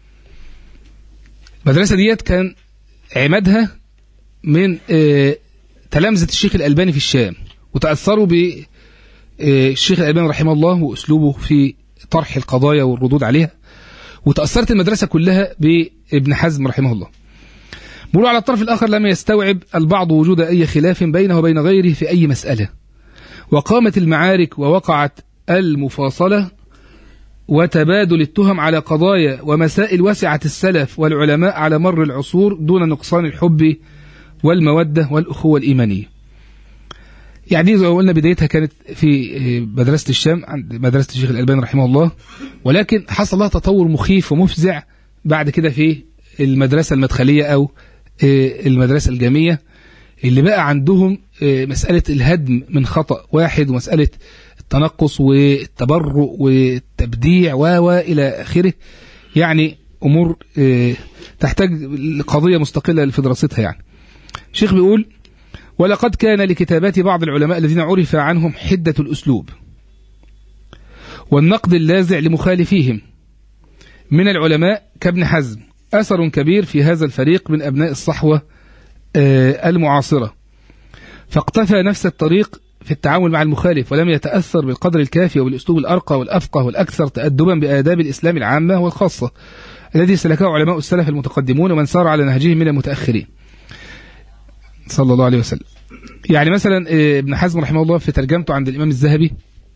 المدرسة ديت كان عمادها من تلامذة الشيخ الألباني في الشام وتأثروا بالشيخ الألباني رحمه الله وأسلوبه في طرح القضايا والردود عليها وتأثرت المدرسة كلها بابن حزم رحمه الله بيقولوا على الطرف الآخر لم يستوعب البعض وجود أي خلاف بينه وبين غيره في أي مسألة وقامت المعارك ووقعت المفاصلة وتبادل التهم على قضايا ومسائل وسعت السلف والعلماء على مر العصور دون نقصان الحب والمودة والأخوة الإيمانية يعني زي ما قلنا بدايتها كانت في مدرسة الشام عند مدرسة الشيخ الألباني رحمه الله ولكن حصل لها تطور مخيف ومفزع بعد كده في المدرسة المدخلية أو المدرسة الجامية اللي بقى عندهم آه، مسألة الهدم من خطأ واحد ومسألة التنقص والتبرؤ والتبديع و و إلى آخره يعني أمور آه، تحتاج قضية مستقلة في دراستها يعني الشيخ بيقول ولقد كان لكتابات بعض العلماء الذين عرف عنهم حدة الأسلوب والنقد اللاذع لمخالفيهم من العلماء كابن حزم أثر كبير في هذا الفريق من أبناء الصحوة آه، المعاصرة فاقتفى نفس الطريق في التعامل مع المخالف ولم يتأثر بالقدر الكافي وبالأسلوب الأرقى والأفقه والأكثر تأدبا بآداب الإسلام العامة والخاصة الذي سلكه علماء السلف المتقدمون ومن سار على نهجهم من المتأخرين صلى الله عليه وسلم يعني مثلا آه، ابن حزم رحمه الله في ترجمته عند الإمام الذهبي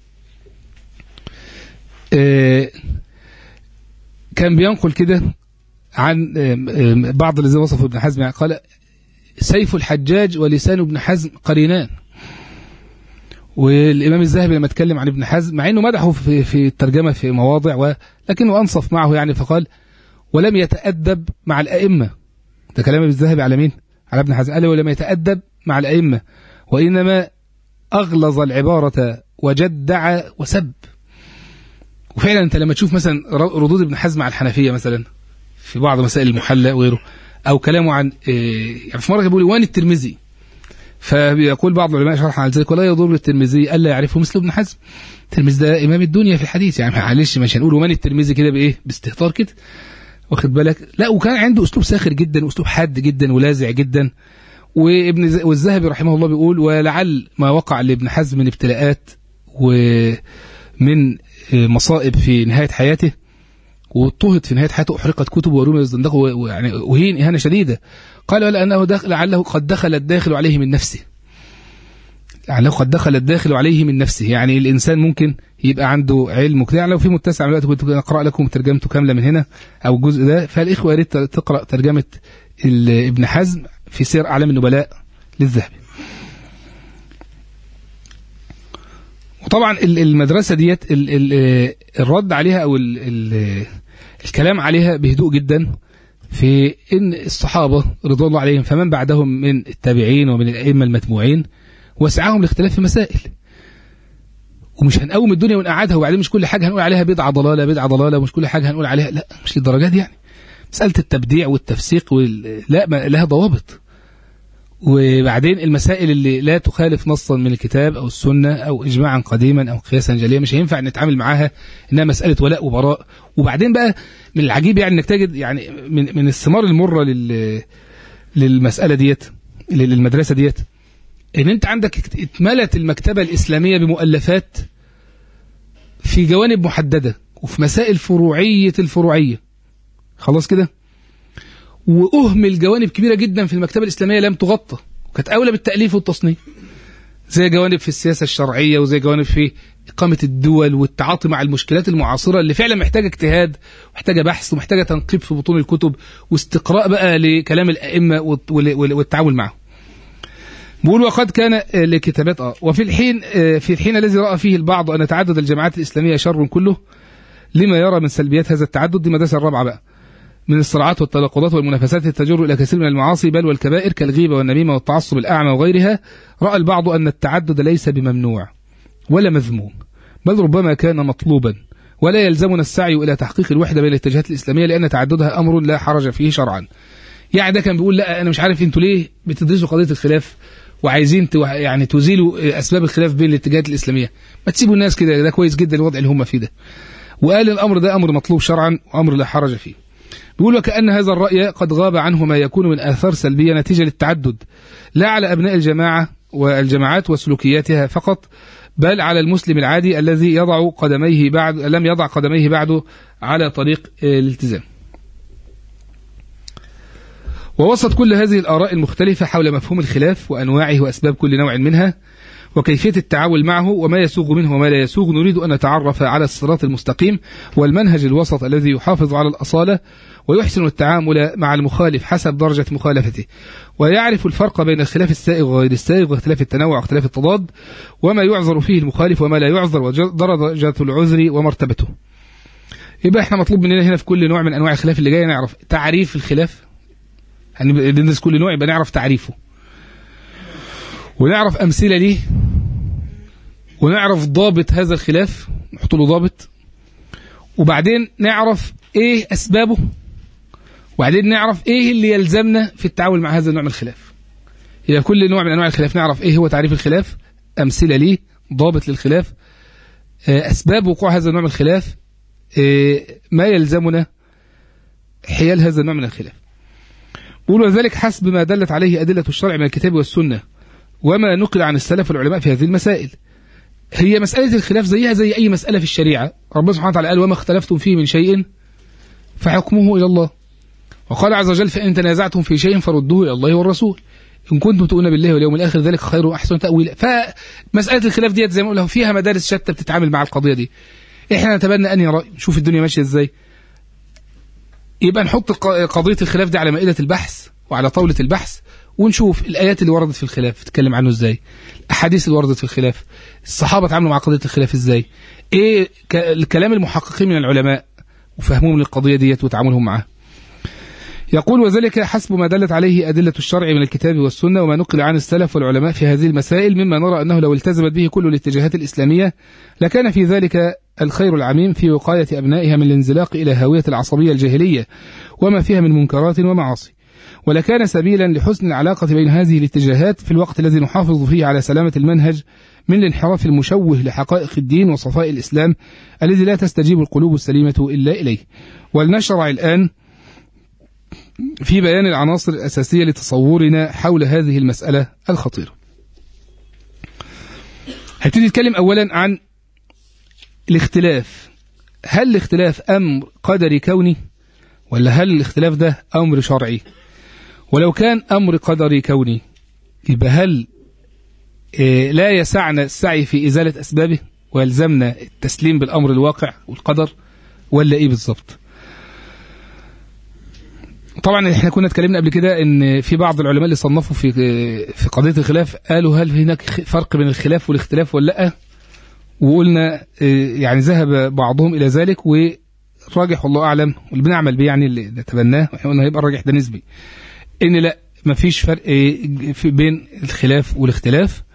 آه، كان بينقل كده عن آم، آم، بعض الذين وصفوا ابن حزم يعني قال سيف الحجاج ولسان ابن حزم قرينان والإمام الذهبي لما اتكلم عن ابن حزم مع أنه مدحه في, في الترجمة في مواضع ولكنه أنصف معه يعني فقال ولم يتأدب مع الأئمة ده كلام الذهبي على مين؟ على ابن حزم قال ولم يتأدب مع الأئمة وإنما أغلظ العبارة وجدع وسب وفعلا أنت لما تشوف مثلا ردود ابن حزم على الحنفية مثلا في بعض مسائل المحلى وغيره أو كلامه عن إيه، يعني في مرة بيقول وان الترمذي فبيقول بعض العلماء شرحا على ذلك ولا يضر الترمذي الا يعرفه مثل ابن حزم الترمذي ده امام الدنيا في الحديث يعني معلش مش هنقول ومن الترمذي كده بايه باستهتار كده واخد بالك لا وكان عنده اسلوب ساخر جدا واسلوب حاد جدا ولاذع جدا وابن ز- والذهبي رحمه الله بيقول ولعل ما وقع لابن حزم من ابتلاءات ومن آه، مصائب في نهايه حياته واضطهد في نهايه حياته احرقت كتبه ورمي الزندقه و- ويعني وهين اهانه شديده قال ولانه دخل لعله قد دخل الداخل عليه من نفسه لعله قد دخل الداخل عليه من نفسه يعني الانسان ممكن يبقى عنده علم وكده يعني لو في متسع من الوقت كنت اقرا لكم ترجمته كامله من هنا او الجزء ده فالاخوه يا ريت تقرا ترجمه ال- ابن حزم في سير اعلام النبلاء للذهبي وطبعا ال- المدرسه ديت ال- ال- الرد عليها او ال- ال- الكلام عليها بهدوء جدا في ان الصحابه رضوان الله عليهم فمن بعدهم من التابعين ومن الائمه المتبوعين وسعهم الاختلاف في مسائل ومش هنقوم الدنيا ونقعدها وبعدين مش كل حاجه هنقول عليها بدعه ضلاله بدعه ضلاله ومش كل حاجه هنقول عليها لا مش للدرجات دي يعني مساله التبديع والتفسيق وال... لا ما لها ضوابط وبعدين المسائل اللي لا تخالف نصا من الكتاب او السنه او اجماعا قديما او قياسا جليا مش هينفع نتعامل معاها انها مساله ولاء وبراء وبعدين بقى من العجيب يعني انك تجد يعني من من الثمار المره لل للمساله ديت للمدرسه ديت ان انت عندك اتملت المكتبه الاسلاميه بمؤلفات في جوانب محدده وفي مسائل فروعيه الفروعيه خلاص كده واهمل جوانب كبيره جدا في المكتبه الاسلاميه لم تغطى وكانت اولى بالتاليف والتصنيف زي جوانب في السياسه الشرعيه وزي جوانب في اقامه الدول والتعاطي مع المشكلات المعاصره اللي فعلا محتاجه اجتهاد ومحتاجه بحث ومحتاجه تنقيب في بطون الكتب واستقراء بقى لكلام الائمه والت- وال- وال- والتعامل معه بيقول وقد كان آه، لكتابات اه وفي الحين آه، في الحين الذي راى فيه البعض ان تعدد الجماعات الاسلاميه شر كله لما يرى من سلبيات هذا التعدد دي المدرسه الرابعه بقى من الصراعات والتناقضات والمنافسات التي تجر الى كثير من المعاصي بل والكبائر كالغيبه والنميمه والتعصب الاعمى وغيرها راى البعض ان التعدد ليس بممنوع ولا مذموم بل ربما كان مطلوبا ولا يلزمنا السعي الى تحقيق الوحده بين الاتجاهات الاسلاميه لان تعددها امر لا حرج فيه شرعا يعني ده كان بيقول لا انا مش عارف انتوا ليه بتدرسوا قضيه الخلاف وعايزين تو يعني تزيلوا اسباب الخلاف بين الاتجاهات الاسلاميه ما تسيبوا الناس كده ده كويس جدا الوضع اللي هم فيه ده وقال الامر ده امر مطلوب شرعا وامر لا حرج فيه بيقول وكأن هذا الرأي قد غاب عنه ما يكون من آثار سلبية نتيجة للتعدد لا على أبناء الجماعة والجماعات وسلوكياتها فقط بل على المسلم العادي الذي يضع قدميه بعد لم يضع قدميه بعده على طريق آه، الالتزام ووسط كل هذه الآراء المختلفة حول مفهوم الخلاف وأنواعه وأسباب كل نوع منها وكيفية التعامل معه وما يسوغ منه وما لا يسوغ نريد أن نتعرف على الصراط المستقيم والمنهج الوسط الذي يحافظ على الأصالة ويحسن التعامل مع المخالف حسب درجة مخالفته ويعرف الفرق بين الخلاف السائغ وغير السائغ واختلاف التنوع واختلاف التضاد وما يعذر فيه المخالف وما لا يعذر ودرجة العذر ومرتبته يبقى احنا مطلوب مننا هنا في كل نوع من انواع الخلاف اللي جاي نعرف تعريف الخلاف هندرس كل نوع يبقى نعرف تعريفه ونعرف أمثلة ليه ونعرف ضابط هذا الخلاف نحط له ضابط وبعدين نعرف ايه اسبابه وبعدين نعرف ايه اللي يلزمنا في التعامل مع هذا النوع من الخلاف إذا كل نوع من انواع الخلاف نعرف ايه هو تعريف الخلاف امثله ليه ضابط للخلاف اسباب وقوع هذا النوع من الخلاف ما يلزمنا حيال هذا النوع من الخلاف بقول وذلك حسب ما دلت عليه أدلة الشرع من الكتاب والسنة وما نقل عن السلف والعلماء في هذه المسائل هي مسألة الخلاف زيها زي أي مسألة في الشريعة ربنا سبحانه وتعالى قال وما اختلفتم فيه من شيء فحكمه إلى الله وقال عز وجل فإن تنازعتم في شيء فردوه إلى الله والرسول إن كنتم تؤمنون بالله واليوم الآخر ذلك خير وأحسن تأويلا فمسألة الخلاف ديت زي ما قلنا فيها مدارس شتى بتتعامل مع القضية دي إحنا نتبنى أنهي رأي نشوف الدنيا ماشية إزاي يبقى نحط قضية الخلاف دي على مائدة البحث وعلى طاولة البحث ونشوف الآيات اللي وردت في الخلاف تتكلم عنه إزاي الأحاديث اللي وردت في الخلاف الصحابة تعاملوا مع قضية الخلاف إزاي إيه الكلام المحققين من العلماء وفهمهم للقضية ديت وتعاملهم معها يقول وذلك حسب ما دلت عليه أدلة الشرع من الكتاب والسنة وما نقل عن السلف والعلماء في هذه المسائل مما نرى أنه لو التزمت به كل الاتجاهات الإسلامية لكان في ذلك الخير العميم في وقاية أبنائها من الانزلاق إلى هاوية العصبية الجاهلية وما فيها من منكرات ومعاصي ولكان سبيلا لحسن العلاقة بين هذه الاتجاهات في الوقت الذي نحافظ فيه على سلامة المنهج من الانحراف المشوه لحقائق الدين وصفاء الإسلام الذي لا تستجيب القلوب السليمة إلا إليه ولنشرع الآن في بيان العناصر الأساسية لتصورنا حول هذه المسألة الخطيرة هبتدي نتكلم أولا عن الاختلاف هل الاختلاف أمر قدري كوني ولا هل الاختلاف ده أمر شرعي ولو كان أمر قدري كوني يبقى هل إيه لا يسعنا السعي في إزالة أسبابه ويلزمنا التسليم بالأمر الواقع والقدر ولا إيه بالظبط طبعا احنا كنا اتكلمنا قبل كده ان في بعض العلماء اللي صنفوا في في قضيه الخلاف قالوا هل هناك فرق بين الخلاف والاختلاف ولا لا وقلنا يعني ذهب بعضهم الى ذلك والراجح والله اعلم واللي بنعمل بيه يعني اللي نتبناه واحنا قلنا هيبقى الراجح ده نسبي ان لا مفيش فرق في بين الخلاف والاختلاف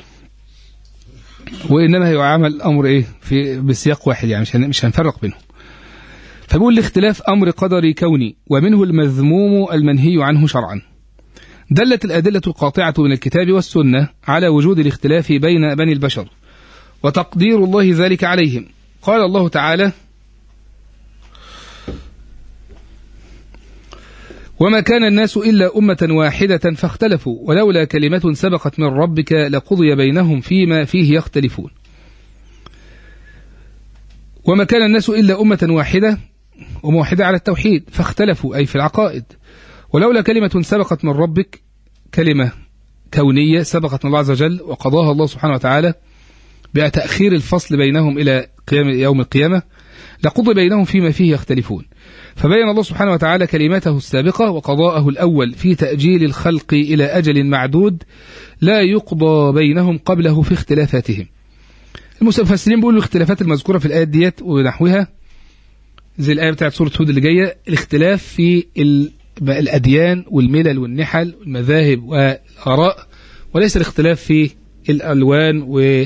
وانما هيعامل الامر ايه في بسياق واحد يعني مش مش هنفرق بينهم فبيقول الاختلاف أمر قدري كوني ومنه المذموم المنهي عنه شرعا دلت الأدلة القاطعة من الكتاب والسنة على وجود الاختلاف بين بني البشر وتقدير الله ذلك عليهم قال الله تعالى وما كان الناس إلا أمة واحدة فاختلفوا ولولا كلمة سبقت من ربك لقضي بينهم فيما فيه يختلفون وما كان الناس إلا أمة واحدة وموحدة على التوحيد فاختلفوا أي في العقائد ولولا كلمة سبقت من ربك كلمة كونية سبقت من الله عز وجل وقضاها الله سبحانه وتعالى بتأخير الفصل بينهم إلى قيام يوم القيامة لقضي بينهم فيما فيه يختلفون فبين الله سبحانه وتعالى كلمته السابقة وقضاءه الأول في تأجيل الخلق إلى أجل معدود لا يقضى بينهم قبله في اختلافاتهم المفسرين بيقولوا الاختلافات المذكورة في الآيات ديت ونحوها زي الآية بتاعت سورة هود اللي جاية الاختلاف في الأديان والملل والنحل والمذاهب والآراء وليس الاختلاف في الألوان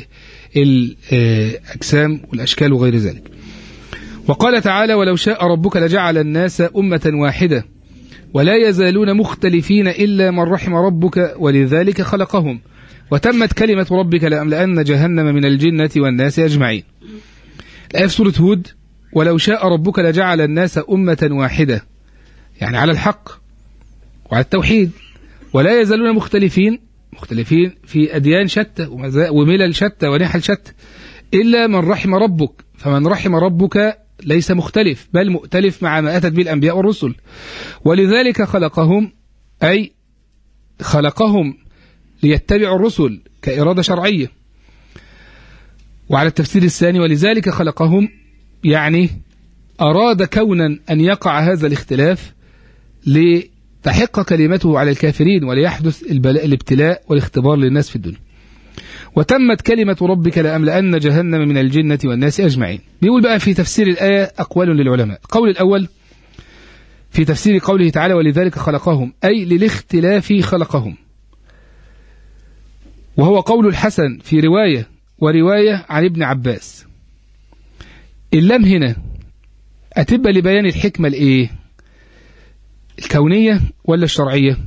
والأجسام والأشكال وغير ذلك وقال تعالى ولو شاء ربك لجعل الناس أمة واحدة ولا يزالون مختلفين إلا من رحم ربك ولذلك خلقهم وتمت كلمة ربك لأملأن جهنم من الجنة والناس أجمعين الآية في سورة هود ولو شاء ربك لجعل الناس أمة واحدة يعني على الحق وعلى التوحيد ولا يزالون مختلفين مختلفين في أديان شتى وملل شتى ونحل شتى إلا من رحم ربك فمن رحم ربك ليس مختلف بل مؤتلف مع ما أتت به الأنبياء والرسل ولذلك خلقهم أي خلقهم ليتبعوا الرسل كإرادة شرعية وعلى التفسير الثاني ولذلك خلقهم يعني أراد كونا أن يقع هذا الاختلاف لتحق كلمته على الكافرين وليحدث الابتلاء والاختبار للناس في الدنيا وتمت كلمة ربك لأملأن جهنم من الجنة والناس أجمعين بيقول بقى في تفسير الآية أقوال للعلماء القول الأول في تفسير قوله تعالى ولذلك خلقهم أي للاختلاف خلقهم وهو قول الحسن في رواية ورواية عن ابن عباس اللام هنا أتبقى لبيان الحكمة الإيه الكونية ولا الشرعية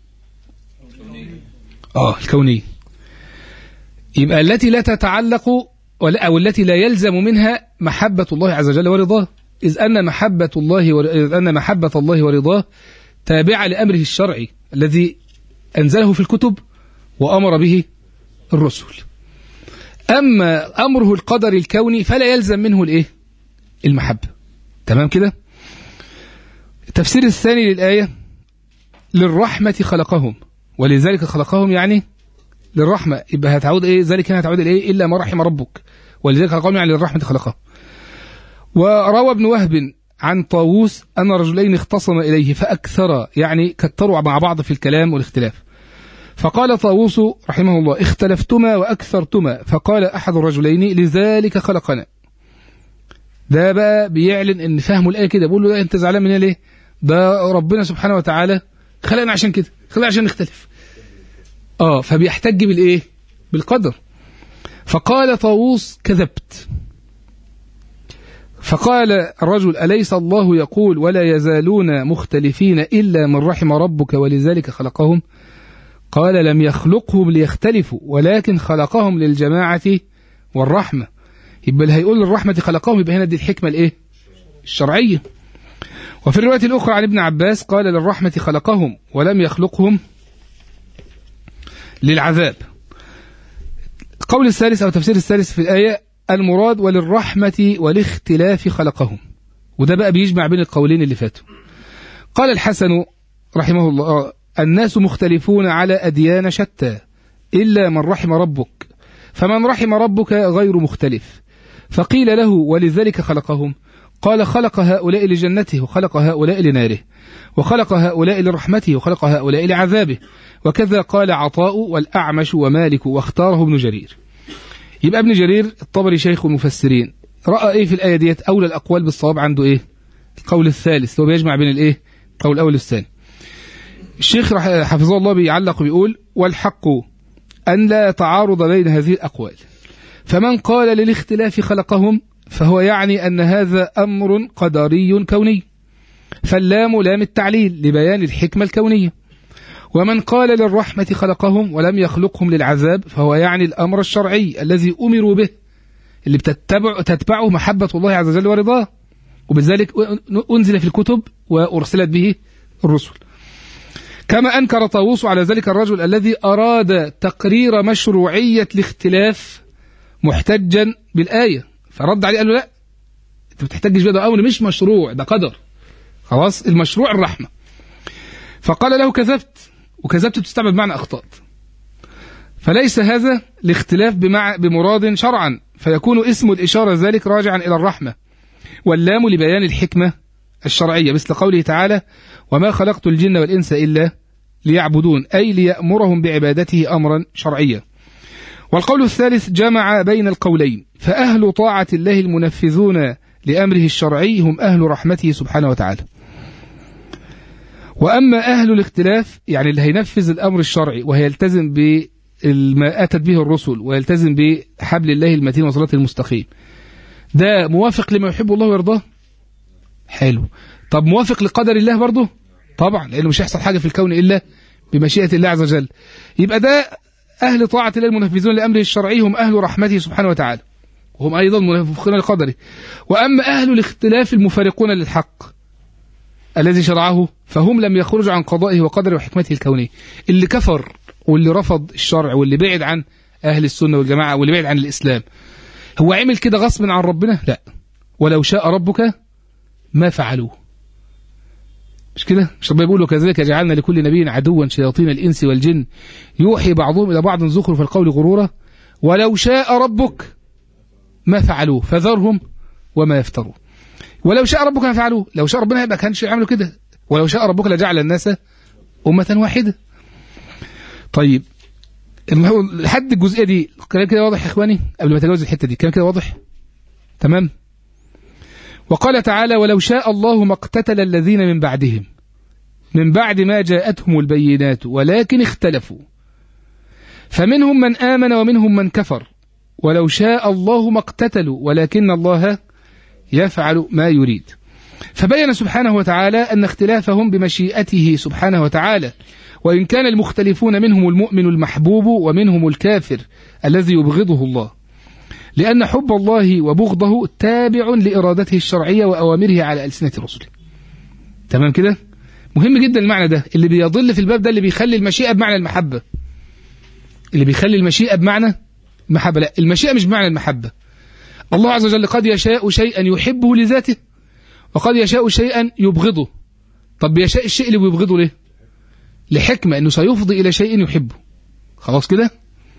آه الكونية يبقى التي لا تتعلق ولا أو التي لا يلزم منها محبة الله عز وجل ورضاه إذ أن محبة الله ور... إذ أن محبة الله ورضاه تابعة لأمره الشرعي الذي أنزله في الكتب وأمر به الرسل أما أمره القدر الكوني فلا يلزم منه الإيه المحبة تمام كده التفسير الثاني للآية للرحمة خلقهم ولذلك خلقهم يعني للرحمة يبقى هتعود إيه ذلك هنا هتعود إيه إلا ما رحم ربك ولذلك خلقهم يعني للرحمة خلقهم وروى ابن وهب عن طاووس أن رجلين اختصم إليه فأكثر يعني كتروا مع بعض في الكلام والاختلاف فقال طاووس رحمه الله اختلفتما وأكثرتما فقال أحد الرجلين لذلك خلقنا ده بقى بيعلن ان فهمه الآية كده بيقول له ده انت زعلان منها ليه ده ربنا سبحانه وتعالى خلقنا عشان كده خلقنا عشان نختلف اه فبيحتج بالايه بالقدر فقال طاووس كذبت فقال الرجل أليس الله يقول ولا يزالون مختلفين إلا من رحم ربك ولذلك خلقهم قال لم يخلقهم ليختلفوا ولكن خلقهم للجماعة والرحمة يبقى اللي هيقول للرحمة خلقهم يبقى هنا دي الحكمة الايه الشرعية وفي الرواية الأخرى عن ابن عباس قال للرحمة خلقهم ولم يخلقهم للعذاب القول الثالث أو تفسير الثالث في الآية المراد وللرحمة والاختلاف خلقهم وده بقى بيجمع بين القولين اللي فاتوا قال الحسن رحمه الله الناس مختلفون على أديان شتى إلا من رحم ربك فمن رحم ربك غير مختلف فقيل له ولذلك خلقهم قال خلق هؤلاء لجنته وخلق هؤلاء لناره وخلق هؤلاء لرحمته وخلق هؤلاء لعذابه وكذا قال عطاء والأعمش ومالك واختاره ابن جرير يبقى ابن جرير الطبري شيخ المفسرين رأى ايه في الآية ديت أولى الأقوال بالصواب عنده ايه القول الثالث هو بيجمع بين الايه القول الأول والثاني الشيخ حفظه الله بيعلق بيقول والحق أن لا تعارض بين هذه الأقوال فمن قال للاختلاف خلقهم فهو يعني أن هذا أمر قدري كوني فاللام لام التعليل لبيان الحكمة الكونية ومن قال للرحمة خلقهم ولم يخلقهم للعذاب فهو يعني الأمر الشرعي الذي أمروا به اللي بتتبع تتبعه محبة الله عز وجل ورضاه وبذلك أنزل في الكتب وأرسلت به الرسل كما أنكر طاووس على ذلك الرجل الذي أراد تقرير مشروعية الاختلاف محتجا بالآية فرد عليه قال له لا أنت بتحتجش بيه ده أمر مش مشروع ده قدر خلاص المشروع الرحمة فقال له كذبت وكذبت تستعمل بمعنى أخطأت فليس هذا الاختلاف بمع بمراد شرعا فيكون اسم الإشارة ذلك راجعا إلى الرحمة واللام لبيان الحكمة الشرعية مثل قوله تعالى وما خلقت الجن والإنس إلا ليعبدون أي ليأمرهم بعبادته أمرا شرعيا والقول الثالث جمع بين القولين فأهل طاعة الله المنفذون لأمره الشرعي هم أهل رحمته سبحانه وتعالى وأما أهل الاختلاف يعني اللي هينفذ الأمر الشرعي وهيلتزم بما أتت به الرسل ويلتزم بحبل الله المتين وصلاته المستقيم ده موافق لما يحب الله ويرضاه حلو طب موافق لقدر الله برضه طبعا لأنه مش هيحصل حاجة في الكون إلا بمشيئة الله عز وجل يبقى ده أهل طاعة الله المنفذون لأمره الشرعي هم أهل رحمته سبحانه وتعالى وهم أيضا موافقون لقدره وأما أهل الاختلاف المفارقون للحق الذي شرعه فهم لم يخرجوا عن قضائه وقدره وحكمته الكونية اللي كفر واللي رفض الشرع واللي بعد عن أهل السنة والجماعة واللي بعد عن الإسلام هو عمل كده غصب عن ربنا لا ولو شاء ربك ما فعلوه مش كده مش ربنا بيقول وكذلك جعلنا لكل نبي عدوا شياطين الإنس والجن يوحي بعضهم إلى بعض زخرف القول غرورا ولو شاء ربك ما فعلوه فذرهم وما يفترون ولو شاء ربك ما فعلوه لو شاء ربنا يبقى كانش يعملوا كده ولو شاء ربك لجعل الناس أمة واحدة طيب لحد الجزئية دي الكلام كده واضح يا إخواني قبل ما تجاوز الحتة دي الكلام كده واضح تمام وقال تعالى ولو شاء الله ما اقتتل الذين من بعدهم من بعد ما جاءتهم البينات ولكن اختلفوا فمنهم من آمن ومنهم من كفر ولو شاء الله ما اقتتلوا ولكن الله يفعل ما يريد فبين سبحانه وتعالى أن اختلافهم بمشيئته سبحانه وتعالى وإن كان المختلفون منهم المؤمن المحبوب ومنهم الكافر الذي يبغضه الله لأن حب الله وبغضه تابع لإرادته الشرعية وأوامره على ألسنة رسله تمام كده مهم جدا المعنى ده اللي بيضل في الباب ده اللي بيخلي المشيئة بمعنى المحبة اللي بيخلي المشيئة بمعنى المحبة لا المشيئة مش بمعنى المحبة الله عز وجل قد يشاء شيئا يحبه لذاته وقد يشاء شيئا يبغضه طب يشاء الشيء اللي بيبغضه ليه لحكمة أنه سيفضي إلى شيء يحبه خلاص كده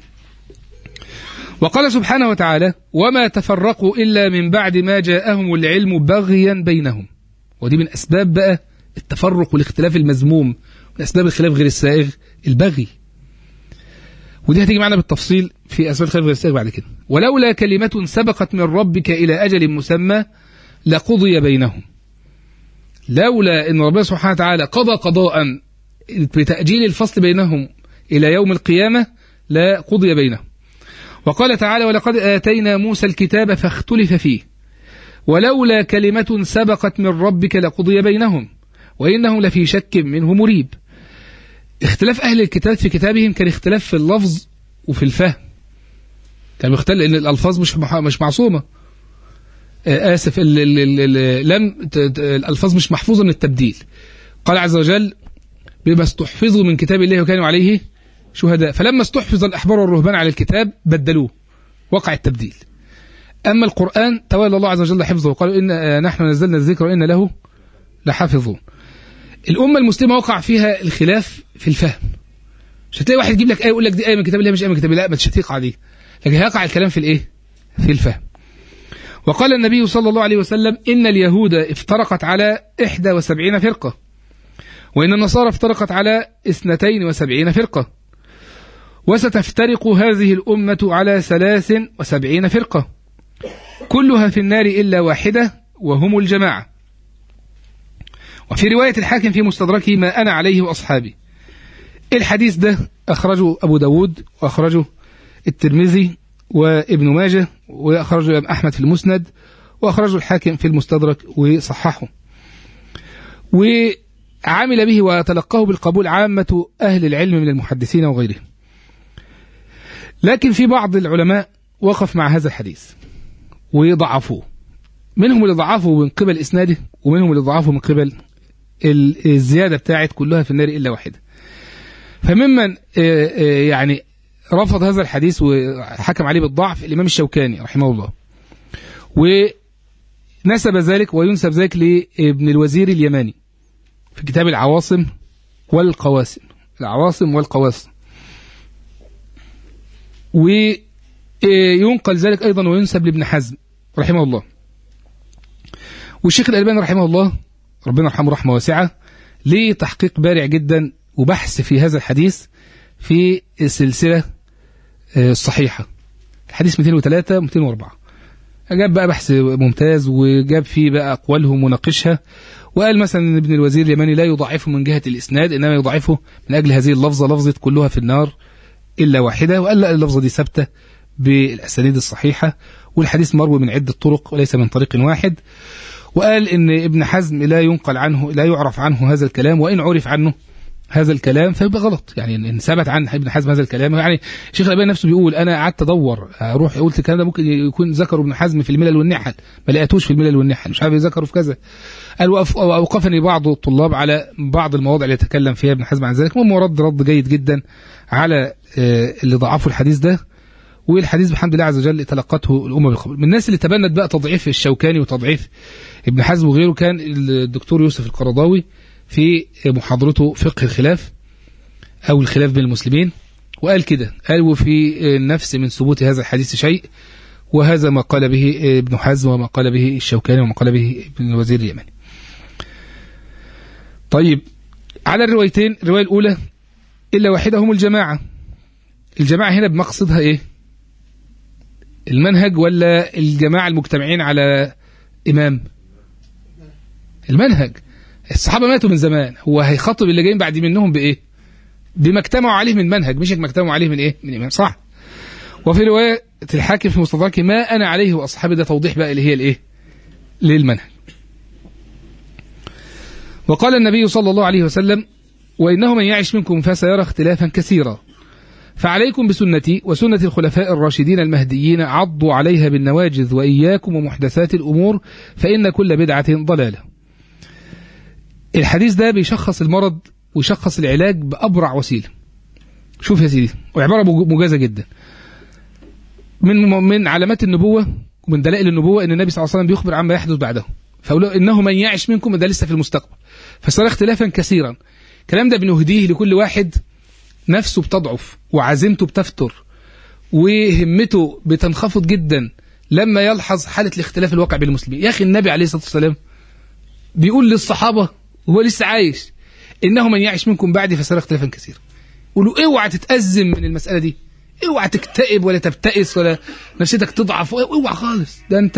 وقال سبحانه وتعالى وما تفرقوا إلا من بعد ما جاءهم العلم بغيا بينهم ودي من أسباب بقى التفرق والاختلاف المذموم من أسباب الخلاف غير السائغ البغي ودي هتيجي معنا بالتفصيل في أسباب الخلاف غير السائغ بعد كده ولولا كلمة سبقت من ربك إلى أجل مسمى لقضي بينهم لولا أن ربنا سبحانه وتعالى قضى قضاء بتأجيل الفصل بينهم إلى يوم القيامة لا قضي بينهم وقال تعالى ولقد آتينا موسى الكتاب فاختلف فيه ولولا كلمة سبقت من ربك لقضي بينهم وإنهم لفي شك منه مريب اختلاف أهل الكتاب في كتابهم كان اختلاف في اللفظ وفي الفهم كان مختلف لأن الألفاظ مش مش معصومة آسف ال ال ال لم الألفاظ مش محفوظة من التبديل قال عز وجل بما استحفظوا من كتاب الله وكانوا عليه شهداء فلما استحفظ الأحبار والرهبان على الكتاب بدلوه وقع التبديل أما القرآن تولى الله عز وجل حفظه وقالوا إن نحن نزلنا الذكر وإن له لحافظون الأمة المسلمة وقع فيها الخلاف في الفهم مش هتلاقي واحد يجيب لك آية يقول لك دي آية من كتاب الله مش آية من كتاب الله لا ما تشتيق عليه لكن هيقع الكلام في الإيه؟ في الفهم وقال النبي صلى الله عليه وسلم إن اليهود افترقت على 71 فرقة وإن النصارى افترقت على 72 فرقة وستفترق هذه الأمة على 73 فرقة كلها في النار إلا واحدة وهم الجماعة وفي رواية الحاكم في مستدركه ما أنا عليه وأصحابي الحديث ده أخرجه أبو داود وأخرجه الترمذي وابن ماجه وأخرجه الإمام أحمد في المسند وأخرجه الحاكم في المستدرك وصححه وعمل به وتلقاه بالقبول عامة أهل العلم من المحدثين وغيرهم لكن في بعض العلماء وقف مع هذا الحديث وضعفوه منهم اللي ضعفه من قبل إسناده ومنهم اللي ضعفه من قبل الزيادة بتاعت كلها في النار إلا واحدة فممن يعني رفض هذا الحديث وحكم عليه بالضعف الإمام الشوكاني رحمه الله ونسب ذلك وينسب ذلك لابن الوزير اليماني في كتاب العواصم والقواسم العواصم والقواسم وينقل ذلك أيضا وينسب لابن حزم رحمه الله والشيخ الألباني رحمه الله ربنا يرحمه رحمة واسعة ليه تحقيق بارع جدا وبحث في هذا الحديث في السلسلة الصحيحة الحديث 203 204 جاب بقى بحث ممتاز وجاب فيه بقى أقوالهم وناقشها وقال مثلا ان ابن الوزير اليماني لا يضعفه من جهة الإسناد إنما يضعفه من أجل هذه اللفظة لفظة كلها في النار إلا واحدة وقال لا اللفظة دي ثابتة بالأسانيد الصحيحة والحديث مروي من عدة طرق وليس من طريق واحد وقال ان ابن حزم لا ينقل عنه لا يعرف عنه هذا الكلام وإن عرف عنه هذا الكلام فيبقى غلط يعني ان ثبت عن ابن حزم هذا الكلام يعني الشيخ الالباني نفسه بيقول انا قعدت ادور اروح قلت الكلام ده ممكن يكون ذكره ابن حزم في الملل والنحل ما لقيتوش في الملل والنحل مش عارف ذكره في كذا قال واوقفني بعض الطلاب على بعض المواضع اللي يتكلم فيها ابن حزم عن ذلك المهم رد رد جيد جدا على اللي ضعفوا الحديث ده والحديث بحمد الله عز وجل تلقته الأمة بالقبول من الناس اللي تبنت بقى تضعيف الشوكاني وتضعيف ابن حزم وغيره كان الدكتور يوسف القرضاوي في محاضرته فقه الخلاف أو الخلاف بين المسلمين وقال كده قال وفي النفس من ثبوت هذا الحديث شيء وهذا ما قال به ابن حزم وما قال به الشوكاني وما قال به ابن الوزير اليمني طيب على الروايتين الرواية الأولى إلا واحدة هم الجماعة الجماعة هنا بمقصدها إيه المنهج ولا الجماعة المجتمعين على إمام المنهج الصحابة ماتوا من زمان هو هيخاطب اللي جايين بعد منهم بإيه بما اجتمعوا عليه من منهج مش ما اجتمعوا عليه من ايه من إمام صح وفي رواية الحاكم في مستدركه ما أنا عليه وأصحابي ده توضيح بقى اللي هي الايه للمنهج وقال النبي صلى الله عليه وسلم وإنه من يعش منكم فسيرى اختلافا كثيرا فعليكم بسنتي وسنة الخلفاء الراشدين المهديين عضوا عليها بالنواجذ وإياكم ومحدثات الأمور فإن كل بدعة ضلالة الحديث ده بيشخص المرض ويشخص العلاج بأبرع وسيلة شوف يا سيدي وعبارة مجازة جدا من من علامات النبوة ومن دلائل النبوة أن النبي صلى الله عليه وسلم بيخبر عما يحدث بعده فقالوا إنه من يعش منكم ده لسه في المستقبل فصار اختلافا كثيرا الكلام ده بنهديه لكل واحد نفسه بتضعف وعزيمته بتفتر وهمته بتنخفض جدا لما يلحظ حالة الاختلاف الواقع بين المسلمين يا أخي النبي عليه الصلاة والسلام بيقول للصحابة وهو لسه عايش إنه من يعيش منكم بعدي فسيرى اختلافا كثيرا قولوا اوعى تتأزم من المسألة دي اوعى تكتئب ولا تبتئس ولا نفسيتك تضعف اوعى خالص ده انت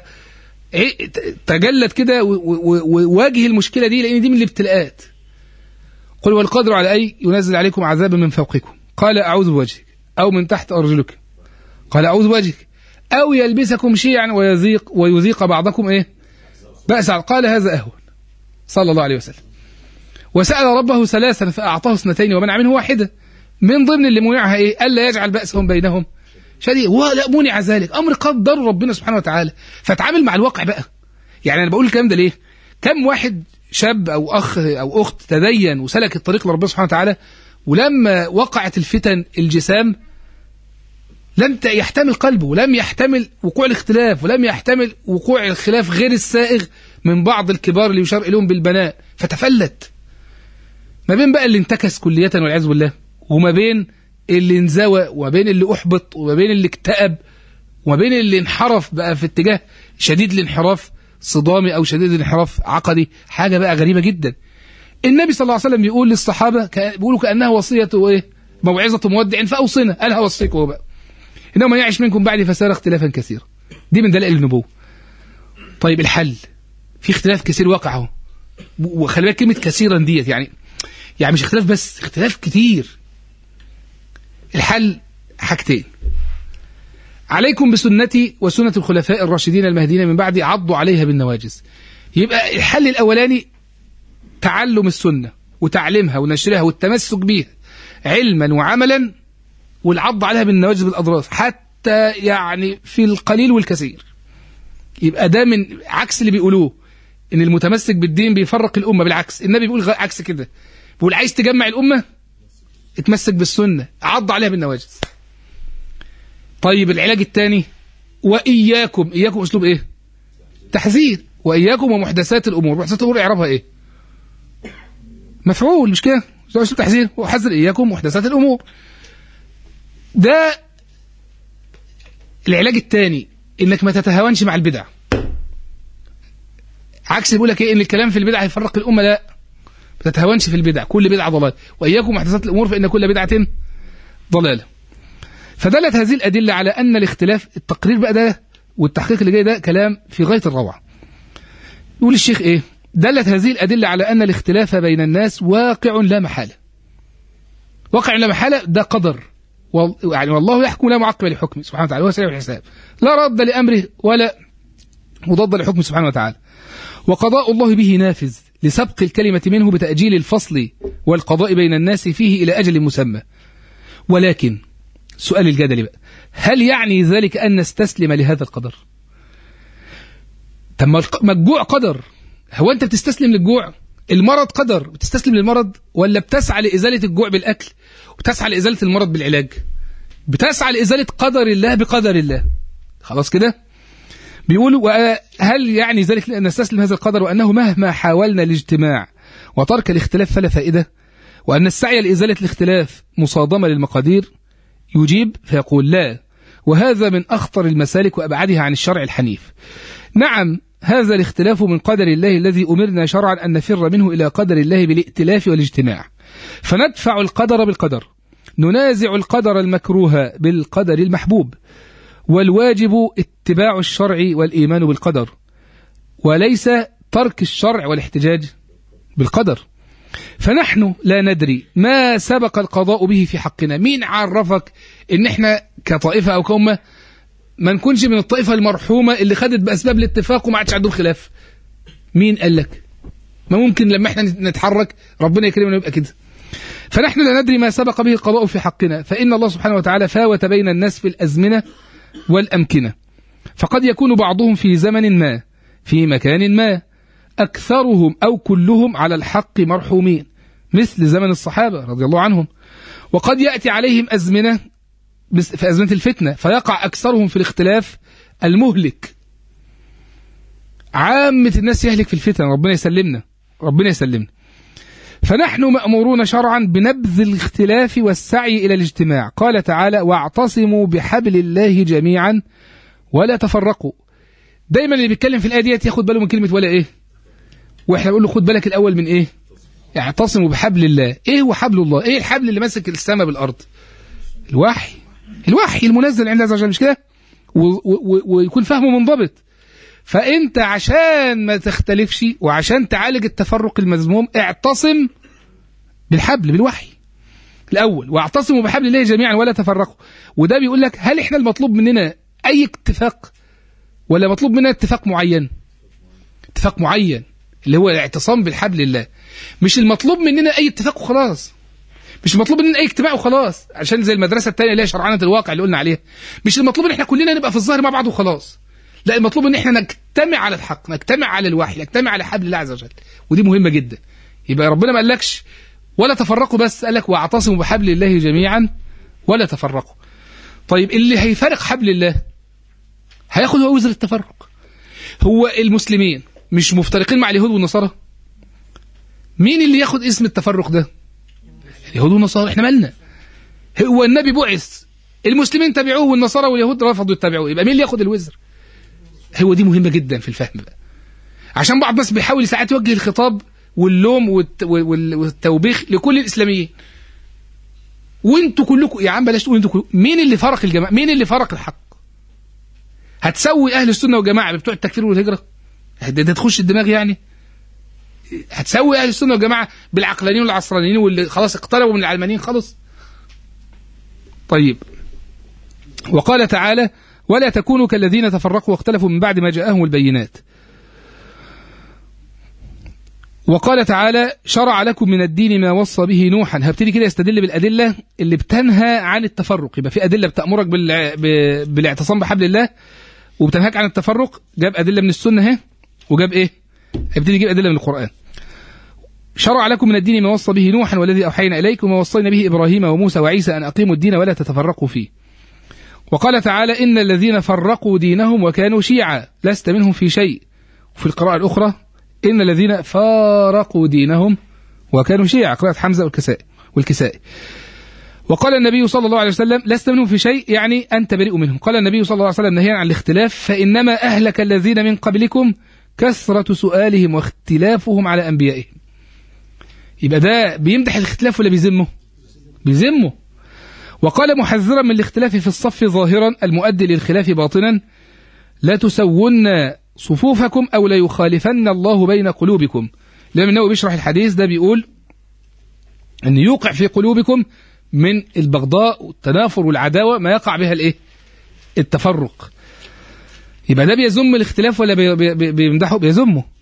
تجلد كده وواجه المشكلة دي لأن دي من الابتلاءات قل والقدر على أي ينزل عليكم عذابا من فوقكم قال أعوذ بوجهك أو من تحت أرجلك قال أعوذ بوجهك أو يلبسكم شيعا ويذيق ويذيق بعضكم إيه بأس قال هذا أهون صلى الله عليه وسلم وسأل ربه ثلاثا فأعطاه اثنتين ومنع منه واحدة من ضمن اللي منعها إيه ألا يجعل بأسهم بينهم شديد ولا منع ذلك أمر قدر ربنا سبحانه وتعالى فتعامل مع الواقع بقى يعني أنا بقول الكلام ده ليه كم واحد شاب أو أخ أو أخت تدين وسلك الطريق لربنا سبحانه وتعالى ولما وقعت الفتن الجسام لم يحتمل قلبه ولم يحتمل وقوع الاختلاف ولم يحتمل وقوع الخلاف غير السائغ من بعض الكبار اللي يشار إليهم بالبناء فتفلت ما بين بقى اللي انتكس كلية والعياذ بالله وما بين اللي انزوى وما بين اللي أحبط وما بين اللي اكتئب وما بين اللي انحرف بقى في اتجاه شديد الانحراف صدامي أو شديد الانحراف عقدي حاجة بقى غريبة جدا النبي صلى الله عليه وسلم بيقول للصحابة بيقولوا كأنها وصية وإيه موعظة مودع فأوصنا قال هوصيكم بقى إنه من يعيش منكم بعد فسار اختلافا كثيرا دي من دلائل النبوة طيب الحل في اختلاف كثير واقع اهو وخلي بالك كلمة كثيرا ديت يعني يعني مش اختلاف بس اختلاف كتير الحل حاجتين عليكم بسنتي وسنة الخلفاء الراشدين المهديين من بعدي عضوا عليها بالنواجز يبقى الحل الأولاني تعلم السنة وتعليمها ونشرها والتمسك بيها علما وعملا والعض عليها بالنواجز بالأضراس حتى يعني في القليل والكثير يبقى ده من عكس اللي بيقولوه ان المتمسك بالدين بيفرق الأمة بالعكس النبي بيقول عكس كده بيقول عايز تجمع الأمة اتمسك بالسنة عض عليها بالنواجز طيب العلاج الثاني وإياكم إياكم أسلوب إيه تحذير وإياكم ومحدثات الأمور محدثات الأمور إعرابها إيه مفعول مش كده أسلوب تحذير وحذر إياكم محدثات الأمور ده العلاج الثاني إنك ما تتهاونش مع البدع عكس بيقول لك إيه إن الكلام في البدع هيفرق الأمة لا ما تتهاونش في البدع كل بدعة ضلال وإياكم محدثات الأمور فإن كل بدعة ضلالة فدلت هذه الأدلة على أن الاختلاف التقرير بقى ده والتحقيق اللي جاي ده كلام في غاية الروعة يقول الشيخ إيه دلت هذه الأدلة على أن الاختلاف بين الناس واقع لا محالة واقع لا محالة ده قدر يعني والله يحكم لا معقب لحكمه سبحانه وتعالى هو سريع الحساب لا رد لأمره ولا مضاد لحكمه سبحانه وتعالى وقضاء الله به نافذ لسبق الكلمة منه بتأجيل الفصل والقضاء بين الناس فيه إلى أجل مسمى ولكن سؤال الجدل بقى هل يعني ذلك أن نستسلم لهذا القدر طب ما الجوع قدر هو أنت بتستسلم للجوع المرض قدر بتستسلم للمرض ولا بتسعى لإزالة الجوع بالأكل وبتسعى لإزالة المرض بالعلاج بتسعى لإزالة قدر الله بقدر الله خلاص كده بيقولوا هل يعني ذلك أن نستسلم هذا القدر وأنه مهما حاولنا الاجتماع وترك الاختلاف فلا فائدة وأن السعي لإزالة الاختلاف مصادمة للمقادير يجيب فيقول لا وهذا من أخطر المسالك وأبعدها عن الشرع الحنيف نعم هذا الاختلاف من قدر الله الذي أمرنا شرعا أن نفر منه إلى قدر الله بالائتلاف والاجتماع فندفع القدر بالقدر ننازع القدر المكروه بالقدر المحبوب والواجب اتباع الشرع والإيمان بالقدر وليس ترك الشرع والاحتجاج بالقدر فنحن لا ندري ما سبق القضاء به في حقنا مين عرفك ان احنا كطائفة او كأمة ما نكونش من الطائفة المرحومة اللي خدت بأسباب الاتفاق وما عادش عندهم خلاف مين قال لك ما ممكن لما احنا نتحرك ربنا يكرمنا ويبقى كده فنحن لا ندري ما سبق به القضاء في حقنا فإن الله سبحانه وتعالى فاوت بين الناس في الأزمنة والأمكنة فقد يكون بعضهم في زمن ما في مكان ما أكثرهم أو كلهم على الحق مرحومين مثل زمن الصحابة رضي الله عنهم وقد يأتي عليهم أزمنة في أزمنة الفتنة فيقع أكثرهم في الاختلاف المهلك عامة الناس يهلك في الفتن ربنا يسلمنا ربنا يسلمنا فنحن مأمورون شرعا بنبذ الاختلاف والسعي إلى الاجتماع قال تعالى واعتصموا بحبل الله جميعا ولا تفرقوا دايما اللي بيتكلم في الآية ديت ياخد باله من كلمة ولا إيه واحنا بنقول له خد بالك الأول من إيه اعتصموا بحبل الله إيه هو حبل الله إيه الحبل اللي ماسك السماء بالأرض الوحي الوحي المنزل عند عز وجل مش كده ويكون فهمه منضبط فانت عشان ما تختلفش وعشان تعالج التفرق المذموم اعتصم بالحبل بالوحي الاول واعتصموا بحبل الله جميعا ولا تفرقوا وده بيقول لك هل احنا المطلوب مننا اي اتفاق ولا مطلوب مننا اتفاق معين اتفاق معين اللي هو الاعتصام بالحبل الله مش المطلوب مننا اي اتفاق وخلاص مش المطلوب مننا اي اجتماع وخلاص عشان زي المدرسه الثانيه اللي هي شرعنه الواقع اللي قلنا عليها مش المطلوب ان احنا كلنا نبقى في الظاهر مع بعض وخلاص لا المطلوب ان احنا نجتمع على الحق نجتمع على الوحي نجتمع على حبل الله عز وجل ودي مهمه جدا يبقى ربنا ما قالكش ولا تفرقوا بس قال لك واعتصموا بحبل الله جميعا ولا تفرقوا طيب اللي هيفرق حبل الله هياخد هو وزر التفرق هو المسلمين مش مفترقين مع اليهود والنصارى مين اللي ياخد اسم التفرق ده اليهود والنصارى احنا مالنا هو النبي بعث المسلمين تبعوه والنصارى واليهود رفضوا يتبعوه يبقى مين اللي ياخد الوزر هو دي مهمة جدا في الفهم بقى عشان بعض الناس بيحاول ساعات يوجه الخطاب واللوم والتوبيخ لكل الإسلاميين وانتوا كلكم يا عم بلاش تقول انتوا كلكم مين اللي فرق الجماعة مين اللي فرق الحق هتسوي أهل السنة والجماعة بتوع التكفير والهجرة ده تخش الدماغ يعني هتسوي أهل السنة والجماعة بالعقلانيين والعصرانيين واللي خلاص اقتربوا من العلمانيين خلاص طيب وقال تعالى ولا تكونوا كالذين تفرقوا واختلفوا من بعد ما جاءهم البينات وقال تعالى شرع لكم من الدين ما وصى به نوحا هبتدي كده يستدل بالأدلة اللي بتنهى عن التفرق يبقى في أدلة بتأمرك بالع... ب... بالاعتصام بحبل الله وبتنهاك عن التفرق جاب أدلة من السنة اهي وجاب إيه هيبتدي يجيب أدلة من القرآن شرع لكم من الدين ما وصى به نوحا والذي أوحينا إليكم وما وصينا به إبراهيم وموسى وعيسى أن أقيموا الدين ولا تتفرقوا فيه وقال تعالى إن الذين فرقوا دينهم وكانوا شيعا لست منهم في شيء وفي القراءة الأخرى إن الذين فارقوا دينهم وكانوا شيعا قراءة حمزة والكسائي والكسائي وقال النبي صلى الله عليه وسلم لست منهم في شيء يعني أنت بريء منهم قال النبي صلى الله عليه وسلم نهيا عن الاختلاف فإنما أهلك الذين من قبلكم كثرة سؤالهم واختلافهم على أنبيائهم يبقى ده بيمدح الاختلاف ولا بيذمه بيذمه وقال محذرا من الاختلاف في الصف ظاهرا المؤدي للخلاف باطنا لا تسون صفوفكم أو لا يخالفن الله بين قلوبكم لما النووي بيشرح الحديث ده بيقول أن يوقع في قلوبكم من البغضاء والتنافر والعداوة ما يقع بها الايه التفرق يبقى ده بيذم الاختلاف ولا بيمدحه بيذمه